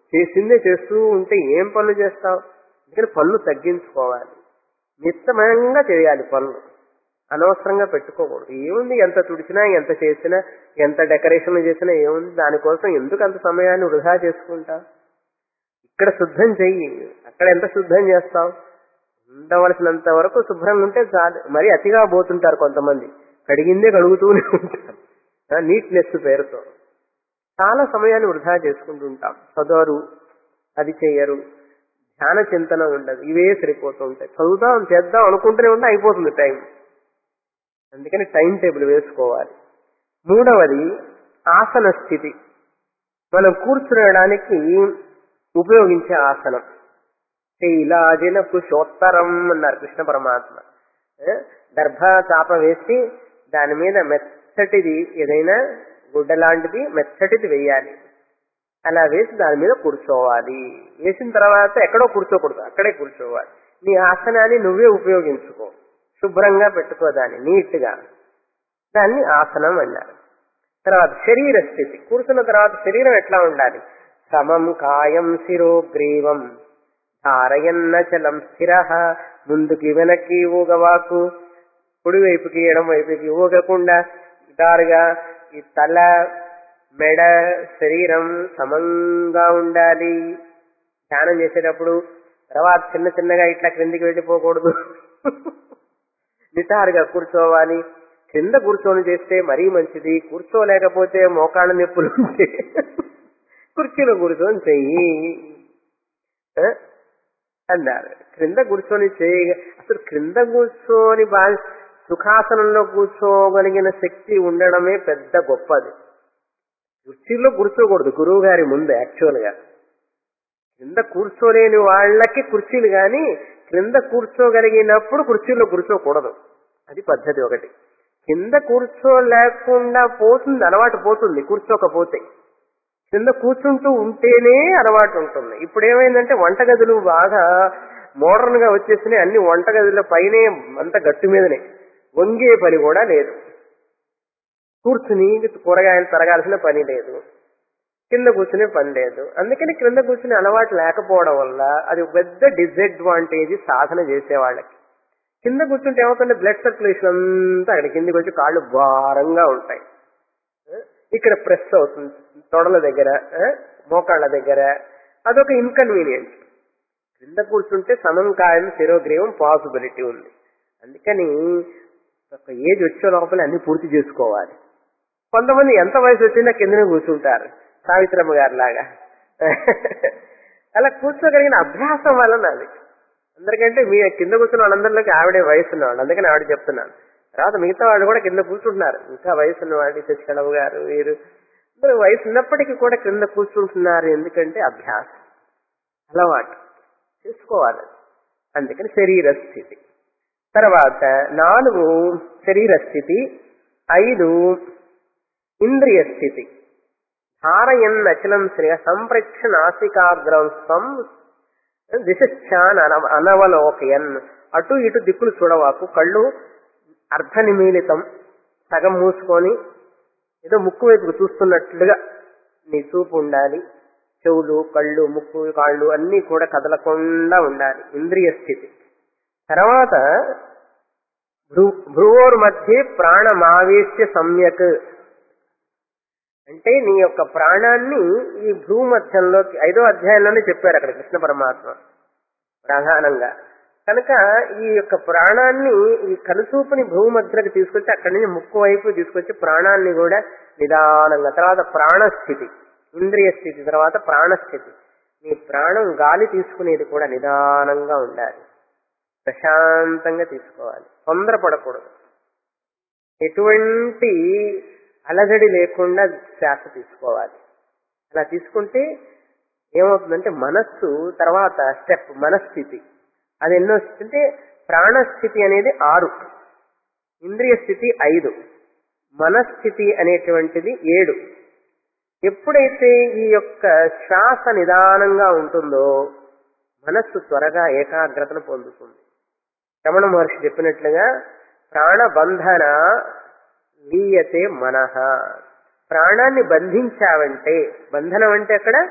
చేసిందే చేస్తూ ఉంటే ఏం పనులు చేస్తావు అందుకని పనులు తగ్గించుకోవాలి మిత్తమయంగా చేయాలి పనులు అనవసరంగా పెట్టుకోకూడదు ఏముంది ఎంత తుడిచినా ఎంత చేసినా ఎంత డెకరేషన్లు చేసినా ఏముంది దానికోసం ఎందుకు అంత సమయాన్ని వృధా చేసుకుంటా ఇక్కడ శుద్ధం చెయ్యి అక్కడ ఎంత శుద్ధం చేస్తావు ఉండవలసినంత వరకు శుభ్రంగా ఉంటే చాలు మరీ అతిగా పోతుంటారు కొంతమంది కడిగిందే కడుగుతూనే ఉంటారు నీట్నెస్ పేరుతో చాలా సమయాన్ని వృధా చేసుకుంటూ ఉంటాం చదవరు అది చెయ్యరు ధ్యాన చింతన ఉండదు ఇవే సరిపోతూ ఉంటాయి చదువుదాం చేద్దాం అనుకుంటూనే ఉంటే అయిపోతుంది టైం అందుకని టైం టేబుల్ వేసుకోవాలి మూడవది ఆసన స్థితి మనం కూర్చునడానికి ఉపయోగించే ఆసనం శైలాజిన కుశోత్తరం అన్నారు కృష్ణ పరమాత్మ ఏ? దర్భ చాప వేసి దాని మీద మెత్తటిది ఏదైనా గుడ్డ లాంటిది మెత్తటిది వేయాలి అలా వేసి దాని మీద కూర్చోవాలి వేసిన తర్వాత ఎక్కడో కూర్చోకూడదు అక్కడే కూర్చోవాలి నీ ఆసనాన్ని నువ్వే ఉపయోగించుకో శుభ్రంగా పెట్టుకో దాన్ని నీట్ గా దాన్ని ఆసనం అన్నారు తర్వాత శరీర స్థితి కూర్చున్న తర్వాత శరీరం ఎట్లా ఉండాలి సమం కాయం శిరోగ్రీవం ధారయన్నచలం స్థిర ముందుకి వెనక్కి ఊగవాకు కుడి వైపుకి ఎడం వైపుకి ఊగకుండా దారుగా ఈ తల మెడ శరీరం సమంగా ఉండాలి ధ్యానం చేసేటప్పుడు తర్వాత చిన్న చిన్నగా ఇట్లా క్రిందికి వెళ్ళిపోకూడదు నిటారుగా కూర్చోవాలి కింద కూర్చొని చేస్తే మరీ మంచిది కూర్చోలేకపోతే మోకాళ్ళ నొప్పులు ఉంటే కుర్చీలో కూర్చొని చెయ్యి ఆ? అన్నారు క్రింద కూర్చొని చేయ అసలు క్రింద కూర్చొని బాగా సుఖాసనంలో కూర్చోగలిగిన శక్తి ఉండడమే పెద్ద గొప్పది కుర్చీలో కూర్చోకూడదు గురువు గారి ముందు యాక్చువల్ గా కింద కూర్చోలేని వాళ్ళకి కుర్చీలు గాని క్రింద కూర్చోగలిగినప్పుడు కుర్చీలో కూర్చోకూడదు అది పద్ధతి ఒకటి కింద కూర్చోలేకుండా పోతుంది అలవాటు పోతుంది కూర్చోకపోతే కింద కూర్చుంటూ ఉంటేనే అలవాటు ఉంటుంది ఇప్పుడు ఏమైందంటే వంటగదులు బాగా మోడర్న్ గా వచ్చేసినాయి అన్ని వంటగదుల పైనే అంత గట్టు మీదనే వంగే పని కూడా లేదు కూర్చుని కూరగాయలు తరగాల్సిన పని లేదు కింద కూర్చునే పని లేదు అందుకని కింద కూర్చునే అలవాటు లేకపోవడం వల్ల అది ఒక పెద్ద డిసడ్వాంటేజ్ సాధన చేసే వాళ్ళకి కింద కూర్చుంటే ఏమవుతుంది బ్లడ్ సర్క్యులేషన్ అంతా అక్కడ కిందికి వచ్చి కాళ్ళు భారంగా ఉంటాయి ఆ? ఇక్కడ ప్రెస్ అవుతుంది తొడల దగ్గర ఆ? మోకాళ్ళ దగ్గర అదొక ఇన్కన్వీనియన్స్ కింద కూర్చుంటే సమం కాయం శిరోగ్రీవం పాసిబిలిటీ ఉంది అందుకని ఒక ఏజ్ వచ్చే లోపల అన్ని పూర్తి చేసుకోవాలి కొంతమంది ఎంత వయసు వచ్చినా కిందనే కూర్చుంటారు సావిత్రమ్మ గారి లాగా అలా కూర్చోగలిగిన అభ్యాసం వలన అది అందరికంటే మీ కింద కూర్చున్న వాళ్ళందరిలోకి ఆవిడే వయసు ఉన్నవాళ్ళు అందుకని ఆవిడ చెప్తున్నాను తర్వాత మిగతా వాళ్ళు కూడా కింద కూర్చుంటున్నారు ఇంకా వయసు ఉన్నవాళ్ళు శశికళవు గారు వీరు అందరూ వయసు ఉన్నప్పటికీ కూడా కింద కూర్చుంటున్నారు ఎందుకంటే అభ్యాసం అలవాటు చేసుకోవాలి అందుకని శరీర స్థితి తర్వాత నాలుగు శరీర స్థితి ఐదు ఇంద్రియ స్థితి ధారయన్ అచలం శ్రీ సంప్రేక్ష నాసికాగ్రం స్వం దిశాన్ అన- అనవలోకయన్ అటు ఇటు దిక్కులు చూడవాకు కళ్ళు అర్ధ నిమీలితం సగం మూసుకొని ఏదో ముక్కు వైపుకు చూస్తున్నట్లుగా నీ చూపు ఉండాలి చెవులు కళ్ళు ముక్కు కాళ్ళు అన్నీ కూడా కదలకుండా ఉండాలి ఇంద్రియ స్థితి తర్వాత భ్రు భ్రువోర్ మధ్య ప్రాణమావేశ్య సమ్యక్ అంటే నీ యొక్క ప్రాణాన్ని ఈ భ్రూ మధ్యంలోకి ఐదో అధ్యాయంలోనే చెప్పారు అక్కడ కృష్ణ పరమాత్మ ప్రధానంగా కనుక ఈ యొక్క ప్రాణాన్ని ఈ కనుసూపుని భూ మధ్యలోకి తీసుకొచ్చి అక్కడి నుంచి ముక్కు వైపు తీసుకొచ్చి ప్రాణాన్ని కూడా నిదానంగా తర్వాత ప్రాణస్థితి ఇంద్రియ స్థితి తర్వాత ప్రాణస్థితి నీ ప్రాణం గాలి తీసుకునేది కూడా నిదానంగా ఉండాలి ప్రశాంతంగా తీసుకోవాలి తొందరపడకూడదు ఎటువంటి అలజడి లేకుండా శ్వాస తీసుకోవాలి అలా తీసుకుంటే ఏమవుతుందంటే మనస్సు తర్వాత స్టెప్ మనస్థితి అది ఎన్నో అంటే ప్రాణస్థితి అనేది ఆరు ఇంద్రియ స్థితి ఐదు మనస్థితి అనేటువంటిది ఏడు ఎప్పుడైతే ఈ యొక్క శ్వాస నిదానంగా ఉంటుందో మనస్సు త్వరగా ఏకాగ్రతను పొందుతుంది రమణ మహర్షి చెప్పినట్లుగా ప్రాణబంధన లీయతే మనహ ప్రాణాన్ని బంధించావంటే బంధనం అంటే అక్కడ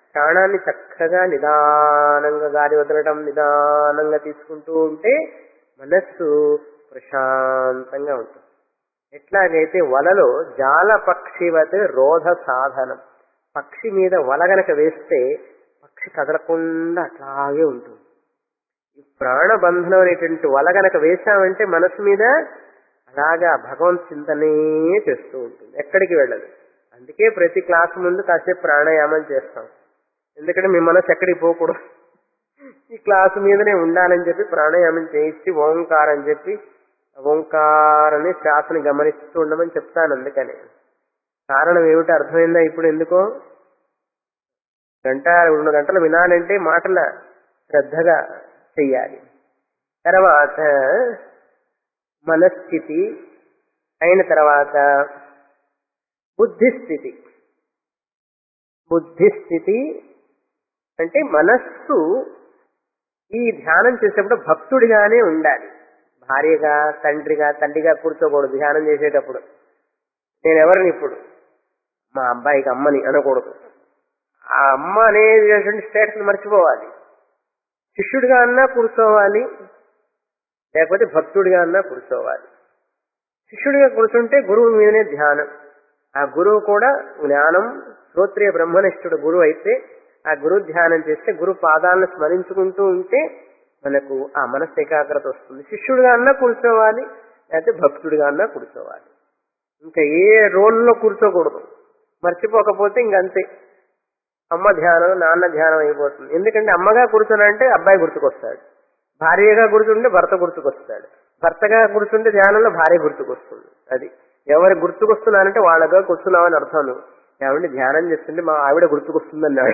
ప్రాణాన్ని చక్కగా నిదానంగా గాలి వదలడం నిదానంగా తీసుకుంటూ ఉంటే మనస్సు ప్రశాంతంగా ఉంటుంది ఎట్లాగైతే వలలో జాల పక్షివత్ రోధ సాధనం పక్షి మీద వల గనక వేస్తే పక్షి కదలకుండా అట్లాగే ఉంటుంది ఈ ప్రాణబంధనం అనేటువంటి వల గనక వేశామంటే మనసు మీద అలాగా భగవంత్ చింతనే చేస్తూ ఉంటుంది ఎక్కడికి వెళ్ళదు అందుకే ప్రతి క్లాస్ ముందు కాసేపు ప్రాణాయామం చేస్తాం ఎందుకంటే మీ మనసు ఎక్కడికి పోకూడదు ఈ క్లాసు మీదనే ఉండాలని చెప్పి ప్రాణాయామం చేయించి ఓంకారం అని చెప్పి ఓంకారని శ్వాసని గమనిస్తూ ఉండమని చెప్తాను అందుకని కారణం ఏమిటి అర్థమైందా ఇప్పుడు ఎందుకో గంట రెండు గంటలు వినాలంటే మాటల శ్రద్ధగా చెయ్యాలి తర్వాత మనస్థితి అయిన తర్వాత బుద్ధిస్థితి బుద్ధిస్థితి అంటే మనస్సు ఈ ధ్యానం చేసేటప్పుడు భక్తుడిగానే ఉండాలి భార్యగా తండ్రిగా తల్లిగా కూర్చోకూడదు ధ్యానం చేసేటప్పుడు నేను ఎవరిని ఇప్పుడు మా అబ్బాయికి అమ్మని అనకూడదు ఆ అమ్మ అనేటువంటి స్టేటస్ మర్చిపోవాలి శిష్యుడిగా అన్నా కూర్చోవాలి లేకపోతే భక్తుడిగా అన్నా కూర్చోవాలి శిష్యుడిగా కూర్చుంటే గురువు మీదనే ధ్యానం ఆ గురువు కూడా జ్ఞానం శ్రోత్రియ బ్రహ్మనిష్ఠుడు గురువు అయితే ఆ గురు ధ్యానం చేస్తే గురు పాదాలను స్మరించుకుంటూ ఉంటే మనకు ఆ మనస్సు ఏకాగ్రత వస్తుంది శిష్యుడిగా అన్నా కూర్చోవాలి లేకపోతే భక్తుడిగా అన్నా కూర్చోవాలి ఇంకా ఏ రోల్లో కూర్చోకూడదు మర్చిపోకపోతే ఇంకంతే అమ్మ ధ్యానం నాన్న ధ్యానం అయిపోతుంది ఎందుకంటే అమ్మగా కూర్చునంటే అబ్బాయి గుర్తుకొస్తాడు భార్యగా కూర్చుంటే భర్త గుర్తుకొస్తాడు భర్తగా కూర్చుంటే ధ్యానంలో భార్య గుర్తుకొస్తుంది అది ఎవరు గుర్తుకొస్తున్నానంటే వాళ్ళగా కూర్చున్నామని అర్థం నువ్వు ఏమంటే ధ్యానం చేస్తుంటే మా ఆవిడ గుర్తుకొస్తుంది అన్నాడు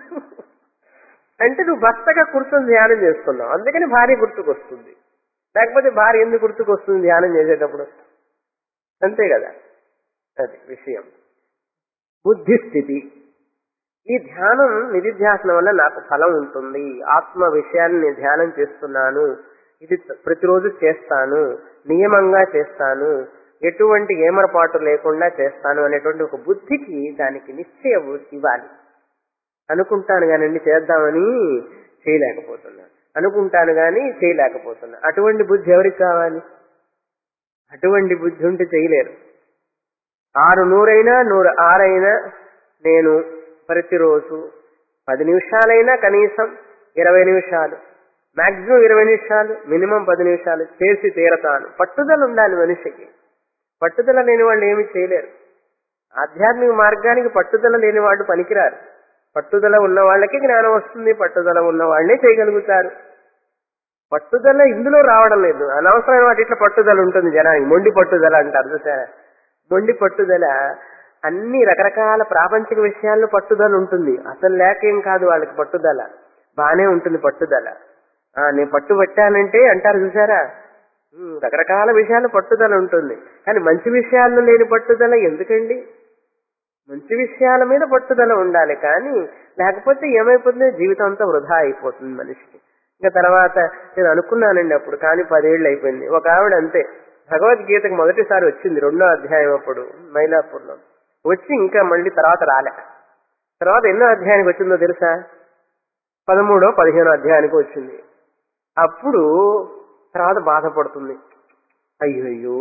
అంటే నువ్వు భర్తగా కూర్చొని ధ్యానం చేస్తున్నావు అందుకని భార్య గుర్తుకొస్తుంది లేకపోతే భార్య ఎందుకు గుర్తుకొస్తుంది ధ్యానం చేసేటప్పుడు అంతే కదా అది విషయం బుద్ధిస్థితి ఈ ధ్యానం నిధిధ్యాసనం వల్ల నాకు ఫలం ఉంటుంది ఆత్మ విషయాన్ని నేను ధ్యానం చేస్తున్నాను ఇది ప్రతిరోజు చేస్తాను నియమంగా చేస్తాను ఎటువంటి ఏమరపాటు లేకుండా చేస్తాను అనేటువంటి ఒక బుద్ధికి దానికి నిశ్చయం ఇవ్వాలి అనుకుంటాను కానండి చేద్దామని చేయలేకపోతున్నా అనుకుంటాను కానీ చేయలేకపోతున్నా అటువంటి బుద్ధి ఎవరికి కావాలి అటువంటి బుద్ధి ఉంటే చేయలేరు ఆరు నూరైనా నూరు ఆరైనా నేను ప్రతిరోజు పది నిమిషాలైనా కనీసం ఇరవై నిమిషాలు మాక్సిమం ఇరవై నిమిషాలు మినిమం పది నిమిషాలు చేసి తీరతాను పట్టుదల ఉండాలి మనిషికి పట్టుదల లేని వాళ్ళు ఏమి చేయలేరు ఆధ్యాత్మిక మార్గానికి పట్టుదల లేని వాళ్ళు పనికిరారు పట్టుదల ఉన్న వాళ్ళకి జ్ఞానం వస్తుంది పట్టుదల ఉన్న వాళ్ళే చేయగలుగుతారు పట్టుదల ఇందులో రావడం లేదు అనవసరమైన వాటి ఇట్లా పట్టుదల ఉంటుంది జనానికి మొండి పట్టుదల అంటారు చూసారా మొండి పట్టుదల అన్ని రకరకాల ప్రాపంచిక విషయాల్లో పట్టుదల ఉంటుంది అసలు లేకేం కాదు వాళ్ళకి పట్టుదల బానే ఉంటుంది పట్టుదల ఆ నేను పట్టు పెట్టానంటే అంటారు చూసారా ఉమ్, రకరకాల విషయాలు పట్టుదల ఉంటుంది కానీ మంచి విషయాల్లో లేని పట్టుదల ఎందుకండి మంచి విషయాల మీద పట్టుదల ఉండాలి కానీ లేకపోతే ఏమైపోతుంది జీవితం అంతా వృధా అయిపోతుంది మనిషికి ఇంకా తర్వాత నేను అనుకున్నానండి అప్పుడు కానీ పదేళ్ళు అయిపోయింది ఒక ఆవిడ అంతే భగవద్గీతకు మొదటిసారి వచ్చింది రెండో అధ్యాయం అప్పుడు మైలాపూర్లో వచ్చి ఇంకా మళ్ళీ తర్వాత రాలే తర్వాత ఎన్నో అధ్యాయానికి వచ్చిందో తెలుసా పదమూడో పదిహేనో అధ్యాయానికి వచ్చింది అప్పుడు తర్వాత బాధపడుతుంది అయ్యో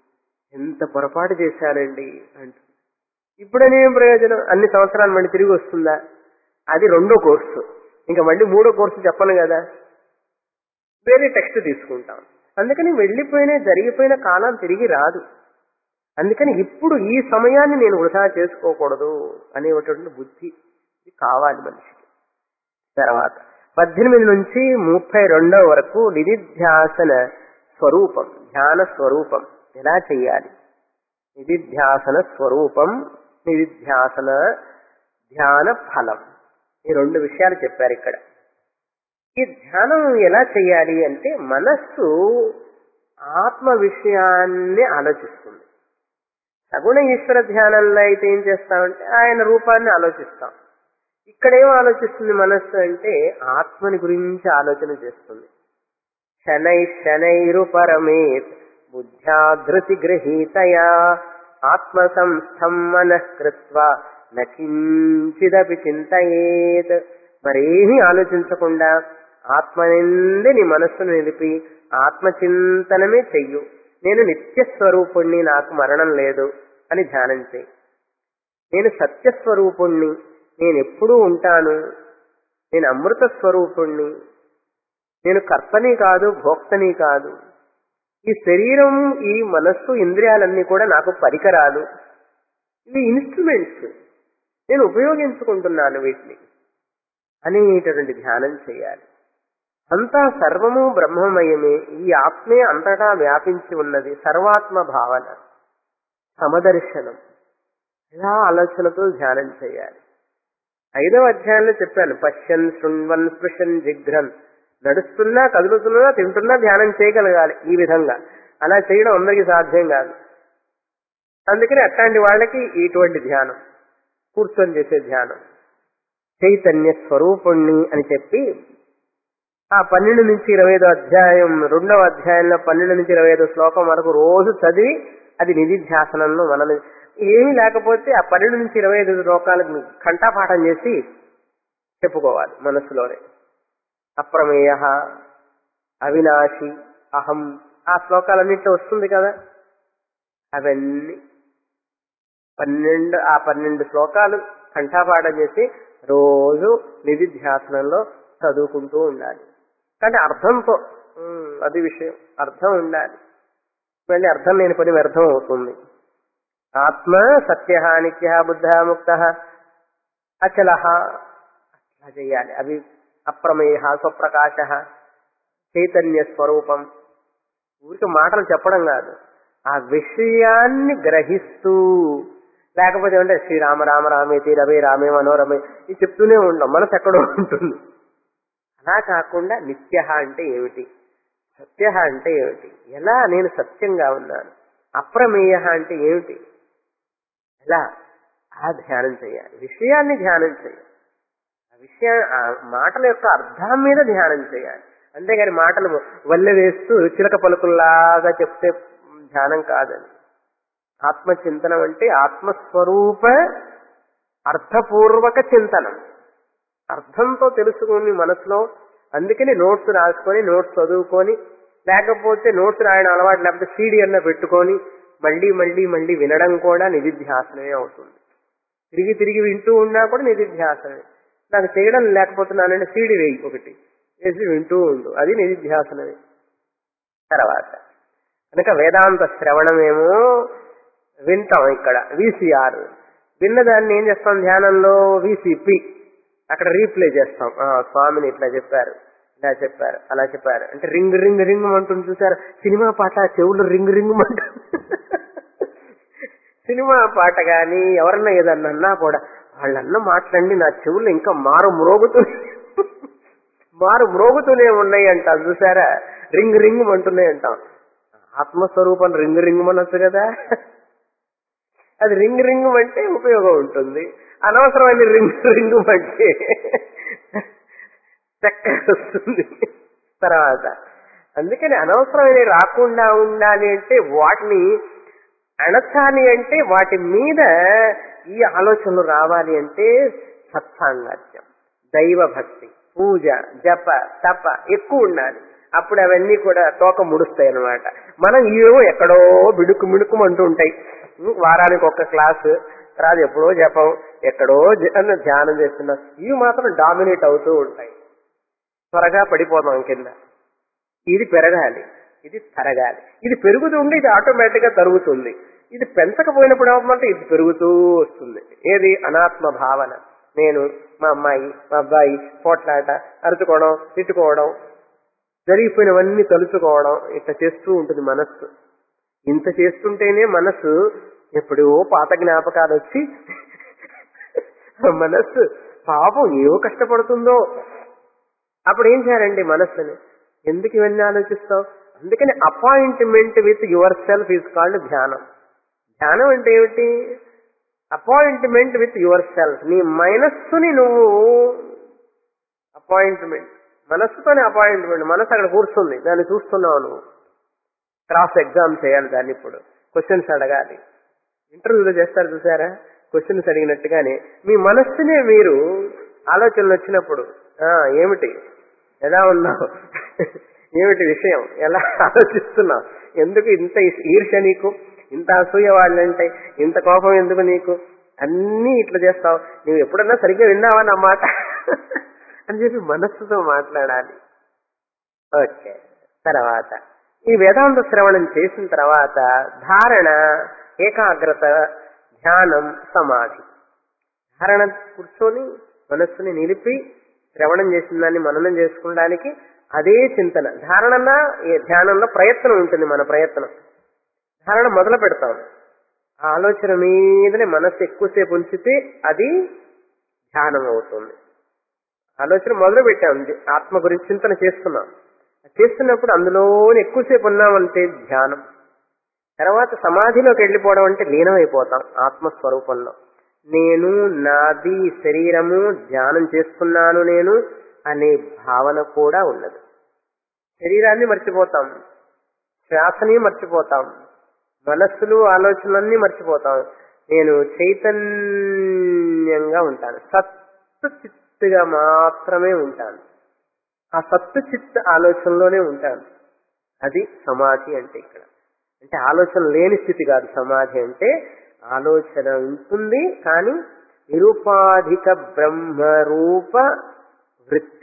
ఎంత పొరపాటు చేశానండి అంటూ ఇప్పుడనేం ప్రయోజనం అన్ని సంవత్సరాలు మళ్ళీ తిరిగి వస్తుందా అది రెండో కోర్సు ఇంకా మళ్ళీ మూడో కోర్సు చెప్పను కదా వేరే టెక్స్ట్ తీసుకుంటాం అందుకని వెళ్ళిపోయిన జరిగిపోయిన కాలం తిరిగి రాదు అందుకని ఇప్పుడు ఈ సమయాన్ని నేను వృధా చేసుకోకూడదు అనేటువంటి బుద్ధి ఇది కావాలి మనిషికి తర్వాత పద్దెనిమిది నుంచి ముప్పై రెండో వరకు నిధిధ్యాసన స్వరూపం ధ్యాన స్వరూపం ఎలా చెయ్యాలి నిధిధ్యాసన స్వరూపం నిధిధ్యాసన ధ్యాన ఫలం ఈ రెండు విషయాలు చెప్పారు ఇక్కడ ఈ ధ్యానం ఎలా చేయాలి అంటే మనస్సు ఆత్మ విషయాన్ని ఆలోచిస్తుంది సగుణ ఈశ్వర ధ్యానంలో అయితే ఏం చేస్తామంటే ఆయన రూపాన్ని ఆలోచిస్తాం ఇక్కడేం ఆలోచిస్తుంది మనస్సు అంటే ఆత్మని గురించి ఆలోచన చేస్తుంది శనై శనైరు పరమేత్ బుద్ధ్యాధృతి గృహీతయా ఆత్మ సంస్థం మనః కృత్వ నకించిదపి చింతయేత్ మరేమీ ఆలోచించకుండా ఆత్మనిందే నీ మనస్సును నిలిపి ఆత్మచింతనమే చెయ్యు నేను నిత్య స్వరూపుణ్ణి నాకు మరణం లేదు అని ధ్యానం చేయి నేను సత్యస్వరూపుణ్ణి నేను ఎప్పుడూ ఉంటాను నేను అమృత స్వరూపుణ్ణి నేను కర్తని కాదు భోక్తని కాదు ఈ శరీరం ఈ మనస్సు ఇంద్రియాలన్నీ కూడా నాకు పరికరాలు ఇవి ఇన్స్ట్రుమెంట్స్ నేను ఉపయోగించుకుంటున్నాను వీటిని అనేటటువంటి ధ్యానం చేయాలి అంతా సర్వము బ్రహ్మమయమే ఈ ఆత్మే అంతటా వ్యాపించి ఉన్నది సర్వాత్మ భావన సమదర్శనం ఇలా ఆలోచనతో ధ్యానం చేయాలి ఐదవ అధ్యాయంలో చెప్పాను పశ్యన్ శృణ్వన్ స్పృశన్ జిఘ్రన్ నడుస్తున్నా కదులుతున్నా తింటున్నా ధ్యానం చేయగలగాలి ఈ విధంగా అలా చేయడం అందరికీ సాధ్యం కాదు అందుకని అట్లాంటి వాళ్ళకి ఇటువంటి ధ్యానం కూర్చొని చేసే ధ్యానం చైతన్య స్వరూపుణ్ణి అని చెప్పి ఆ పన్నెండు నుంచి ఇరవై ఐదో అధ్యాయం రెండవ అధ్యాయంలో పన్నెండు నుంచి ఇరవై ఐదో శ్లోకం వరకు రోజు చదివి అది నిధిధ్యాసనంలో మనం ఏమీ లేకపోతే ఆ పన్నెండు నుంచి ఇరవై ఐదు శ్లోకాలకు కంఠాపాఠం చేసి చెప్పుకోవాలి మనస్సులోనే అప్రమేయ అవినాశి అహం ఆ శ్లోకాలన్నింటిలో వస్తుంది కదా అవన్నీ పన్నెండు ఆ పన్నెండు శ్లోకాలు కంఠాపాఠం చేసి రోజు నిధిధ్యాసనంలో చదువుకుంటూ ఉండాలి కానీ అర్థంతో ఉమ్, అది విషయం అర్థం ఉండాలి మళ్ళీ అర్థం లేని పని వ్యర్థం అవుతుంది ఆత్మ సత్య నిత్య బుద్ధ ముక్త అచల అట్లా చేయాలి అవి అప్రమేయ స్వప్రకాశ చైతన్య స్వరూపం ఊరికి మాటలు చెప్పడం కాదు ఆ విషయాన్ని గ్రహిస్తూ లేకపోతే ఏమంటే శ్రీరామ రామ రామేతి రవే రామే మనోరమే ఇది చెప్తూనే ఉంటాం మనసు ఎక్కడో ఉంటుంది అలా కాకుండా నిత్య అంటే ఏమిటి సత్య అంటే ఏమిటి ఎలా నేను సత్యంగా ఉన్నాను అప్రమేయ అంటే ఏమిటి ఎలా ఆ ధ్యానం చేయాలి విషయాన్ని ధ్యానం చేయాలి ఆ విషయా ఆ మాటల యొక్క అర్థం మీద ధ్యానం చేయాలి అంతేగాని మాటలు వల్లె వేస్తూ చిలక పలుకుల్లాగా చెప్తే ధ్యానం కాదని ఆత్మచింతనం అంటే ఆత్మస్వరూప అర్థపూర్వక చింతనం అర్థంతో తెలుసుకుని మనసులో అందుకని నోట్స్ రాసుకొని నోట్స్ చదువుకొని లేకపోతే నోట్స్ రాయడం అలవాటు లేకపోతే సీడీ అన్న పెట్టుకొని మళ్ళీ మళ్ళీ మళ్ళీ వినడం కూడా నిధిధ్యాసనమే అవుతుంది తిరిగి తిరిగి వింటూ ఉన్నా కూడా నిధిధ్యాసనమే నాకు చేయడం లేకపోతున్నానంటే సీడీ వేయి ఒకటి వేసి వింటూ ఉండు అది నిధిధ్యాసనమే తర్వాత కనుక వేదాంత శ్రవణమేమో వింటాం ఇక్కడ విసిఆర్ విన్నదాన్ని ఏం చేస్తాం ధ్యానంలో విసిపి అక్కడ రీప్లే చేస్తాం ఆ, స్వామిని ఇట్లా చెప్పారు ఇలా చెప్పారు అలా చెప్పారు అంటే రింగ్ రింగ్ రింగ్ అంటుంది చూసారు సినిమా పాట చెవులు రింగ్ రింగ్ అంటు సినిమా పాట గాని ఎవరన్నా ఏదన్నా అన్నా కూడా వాళ్ళన్న మాట్లాడి నా చెవులు ఇంకా మారు మ్రోగుతూ మారు మ్రోగుతూనే ఉన్నాయి అంట చూసారా రింగ్ రింగ్ అంటున్నాయి అంటాం ఆత్మస్వరూపం రింగ్ రింగ్ అనొచ్చు కదా అది రింగ్ రింగ్ అంటే ఉపయోగం ఉంటుంది అనవసరమైన రింగ్ రింగ్ అంటే చక్కగా వస్తుంది తర్వాత అందుకని అనవసరమైన రాకుండా ఉండాలి అంటే వాటిని అణచాలి అంటే వాటి మీద ఈ ఆలోచనలు రావాలి అంటే సత్సాంగత్యం దైవ భక్తి పూజ జప తప ఎక్కువ ఉండాలి అప్పుడు అవన్నీ కూడా తోక ముడుస్తాయి అన్నమాట మనం ఇవేమో ఎక్కడో బిడుకు మిడుకు అంటూ ఉంటాయి ఉం, వారానికి ఒక్క క్లాసు తర్వాత ఎప్పుడో జపం ఎక్కడో జ- అన్న ధ్యానం చేస్తున్నాం ఇవి మాత్రం డామినేట్ అవుతూ ఉంటాయి త్వరగా పడిపోతాం కింద ఇది పెరగాలి ఇది తరగాలి ఇది పెరుగుతుంటే ఇది ఆటోమేటిక్ గా తరుగుతుంది ఇది పెంచకపోయినప్పుడు ఏమంటే ఇది పెరుగుతూ వస్తుంది ఏది అనాత్మ భావన నేను మా అమ్మాయి మా అబ్బాయి పోట్లాట అరుచుకోవడం తిట్టుకోవడం జరిగిపోయినవన్నీ తలుచుకోవడం ఇట్లా చేస్తూ ఉంటుంది మనస్సు ఇంత చేస్తుంటేనే మనస్సు ఎప్పుడో పాత జ్ఞాపకాలు వచ్చి మనస్సు పాపం ఏవో కష్టపడుతుందో అప్పుడు ఏం చేయాలండి మనస్సుని ఎందుకు ఇవన్నీ ఆలోచిస్తావు అందుకని appointment with your self is called ధ్యానం ధ్యానం అంటే ఏమిటి అపాయింట్మెంట్ విత్ యువర్ సెల్ఫ్ నీ మనస్సుని నువ్వు అపాయింట్మెంట్ మనస్సుతోనే అపాయింట్మెంట్ మనస్సు అక్కడ కూర్చుంది దాన్ని చూస్తున్నావు నువ్వు క్రాస్ ఎగ్జామ్ చేయాలి దాన్ని ఇప్పుడు క్వశ్చన్స్ అడగాలి ఇంటర్వ్యూలో చేస్తారు చూసారా క్వశ్చన్స్ అడిగినట్టుగానే మీ మనస్సునే మీరు ఆలోచనలు వచ్చినప్పుడు ఆ ఏమిటి ఎలా ఉన్నావు ఏమిటి విషయం ఎలా ఆలోచిస్తున్నావు ఎందుకు ఇంత ఈర్ష నీకు ఇంత అసూయ వాళ్ళంటే ఇంత కోపం ఎందుకు నీకు అన్నీ ఇట్లా చేస్తావు నువ్వు ఎప్పుడన్నా సరిగ్గా విన్నావా నా మాట అని చెప్పి మనస్సుతో మాట్లాడాలి ఓకే తర్వాత ఈ వేదాంత శ్రవణం చేసిన తర్వాత ధారణ ఏకాగ్రత ధ్యానం సమాధి ధారణ కూర్చొని మనస్సుని నిలిపి శ్రవణం చేసిన దాన్ని మననం చేసుకోవడానికి అదే చింతన ధారణన ఈ ధ్యానంలో ప్రయత్నం ఉంటుంది మన ప్రయత్నం ధారణ మొదలు పెడతాం ఆ ఆలోచన మీదనే మనస్సు ఎక్కువసేపు ఉంచితే అది ధ్యానం అవుతుంది ఆలోచన మొదలు పెట్టాం ఆత్మ గురించి చింతన చేస్తున్నాం చేస్తున్నప్పుడు అందులోనే ఎక్కువసేపు ఉన్నామంటే ధ్యానం తర్వాత సమాధిలోకి వెళ్ళిపోవడం అంటే లీనమైపోతాం ఆత్మస్వరూపంలో నేను నాది శరీరము ధ్యానం చేస్తున్నాను నేను అనే భావన కూడా ఉన్నది శరీరాన్ని మర్చిపోతాం శ్వాసని మర్చిపోతాం మనస్సులు ఆలోచనలన్నీ మర్చిపోతాం నేను చైతన్యంగా ఉంటాను సత్తు చిత్తుగా మాత్రమే ఉంటాను ఆ సత్తు చిత్త ఆలోచనలోనే ఉంటాను అది సమాధి అంటే ఇక్కడ అంటే ఆలోచన లేని స్థితి కాదు సమాధి అంటే ఆలోచన ఉంటుంది కానీ నిరుపాధిక బ్రహ్మరూప వృత్తి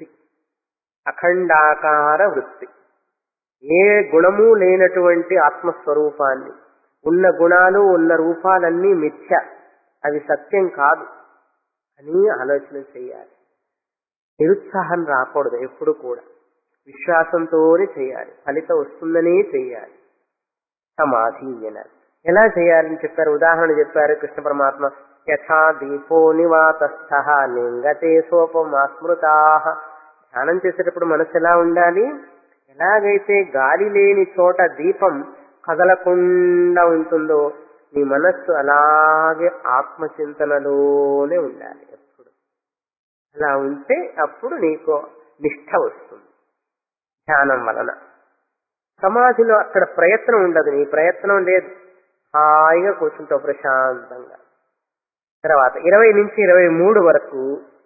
అఖండాకార వృత్తి ఏ గుణము లేనటువంటి ఆత్మస్వరూపాన్ని ఉన్న గుణాలు ఉన్న రూపాలన్నీ మిథ్య అవి సత్యం కాదు అని ఆలోచన చేయాలి నిరుత్సాహం రాకూడదు ఎప్పుడు కూడా విశ్వాసంతోనే చేయాలి ఫలితం వస్తుందనే చేయాలి సమాధి అన్నారు ఎలా చేయాలని చెప్పారు ఉదాహరణ చెప్పారు కృష్ణ పరమాత్మ యథా దీపో నివాతస్థ లింగతే సోపమాస్మృతా ధ్యానం చేసేటప్పుడు మనసు ఎలా ఉండాలి ఎలాగైతే గాలి లేని చోట దీపం కదలకుండా ఉంటుందో నీ మనస్సు అలాగే ఆత్మచింతనలోనే ఉండాలి ఎప్పుడు అలా ఉంటే అప్పుడు నీకు నిష్ఠ వస్తుంది ధ్యానం వలన సమాధిలో అక్కడ ప్రయత్నం ఉండదు నీ ప్రయత్నం లేదు హాయిగా కూర్చుంటావు ప్రశాంతంగా తర్వాత ఇరవై నుంచి ఇరవై మూడు వరకు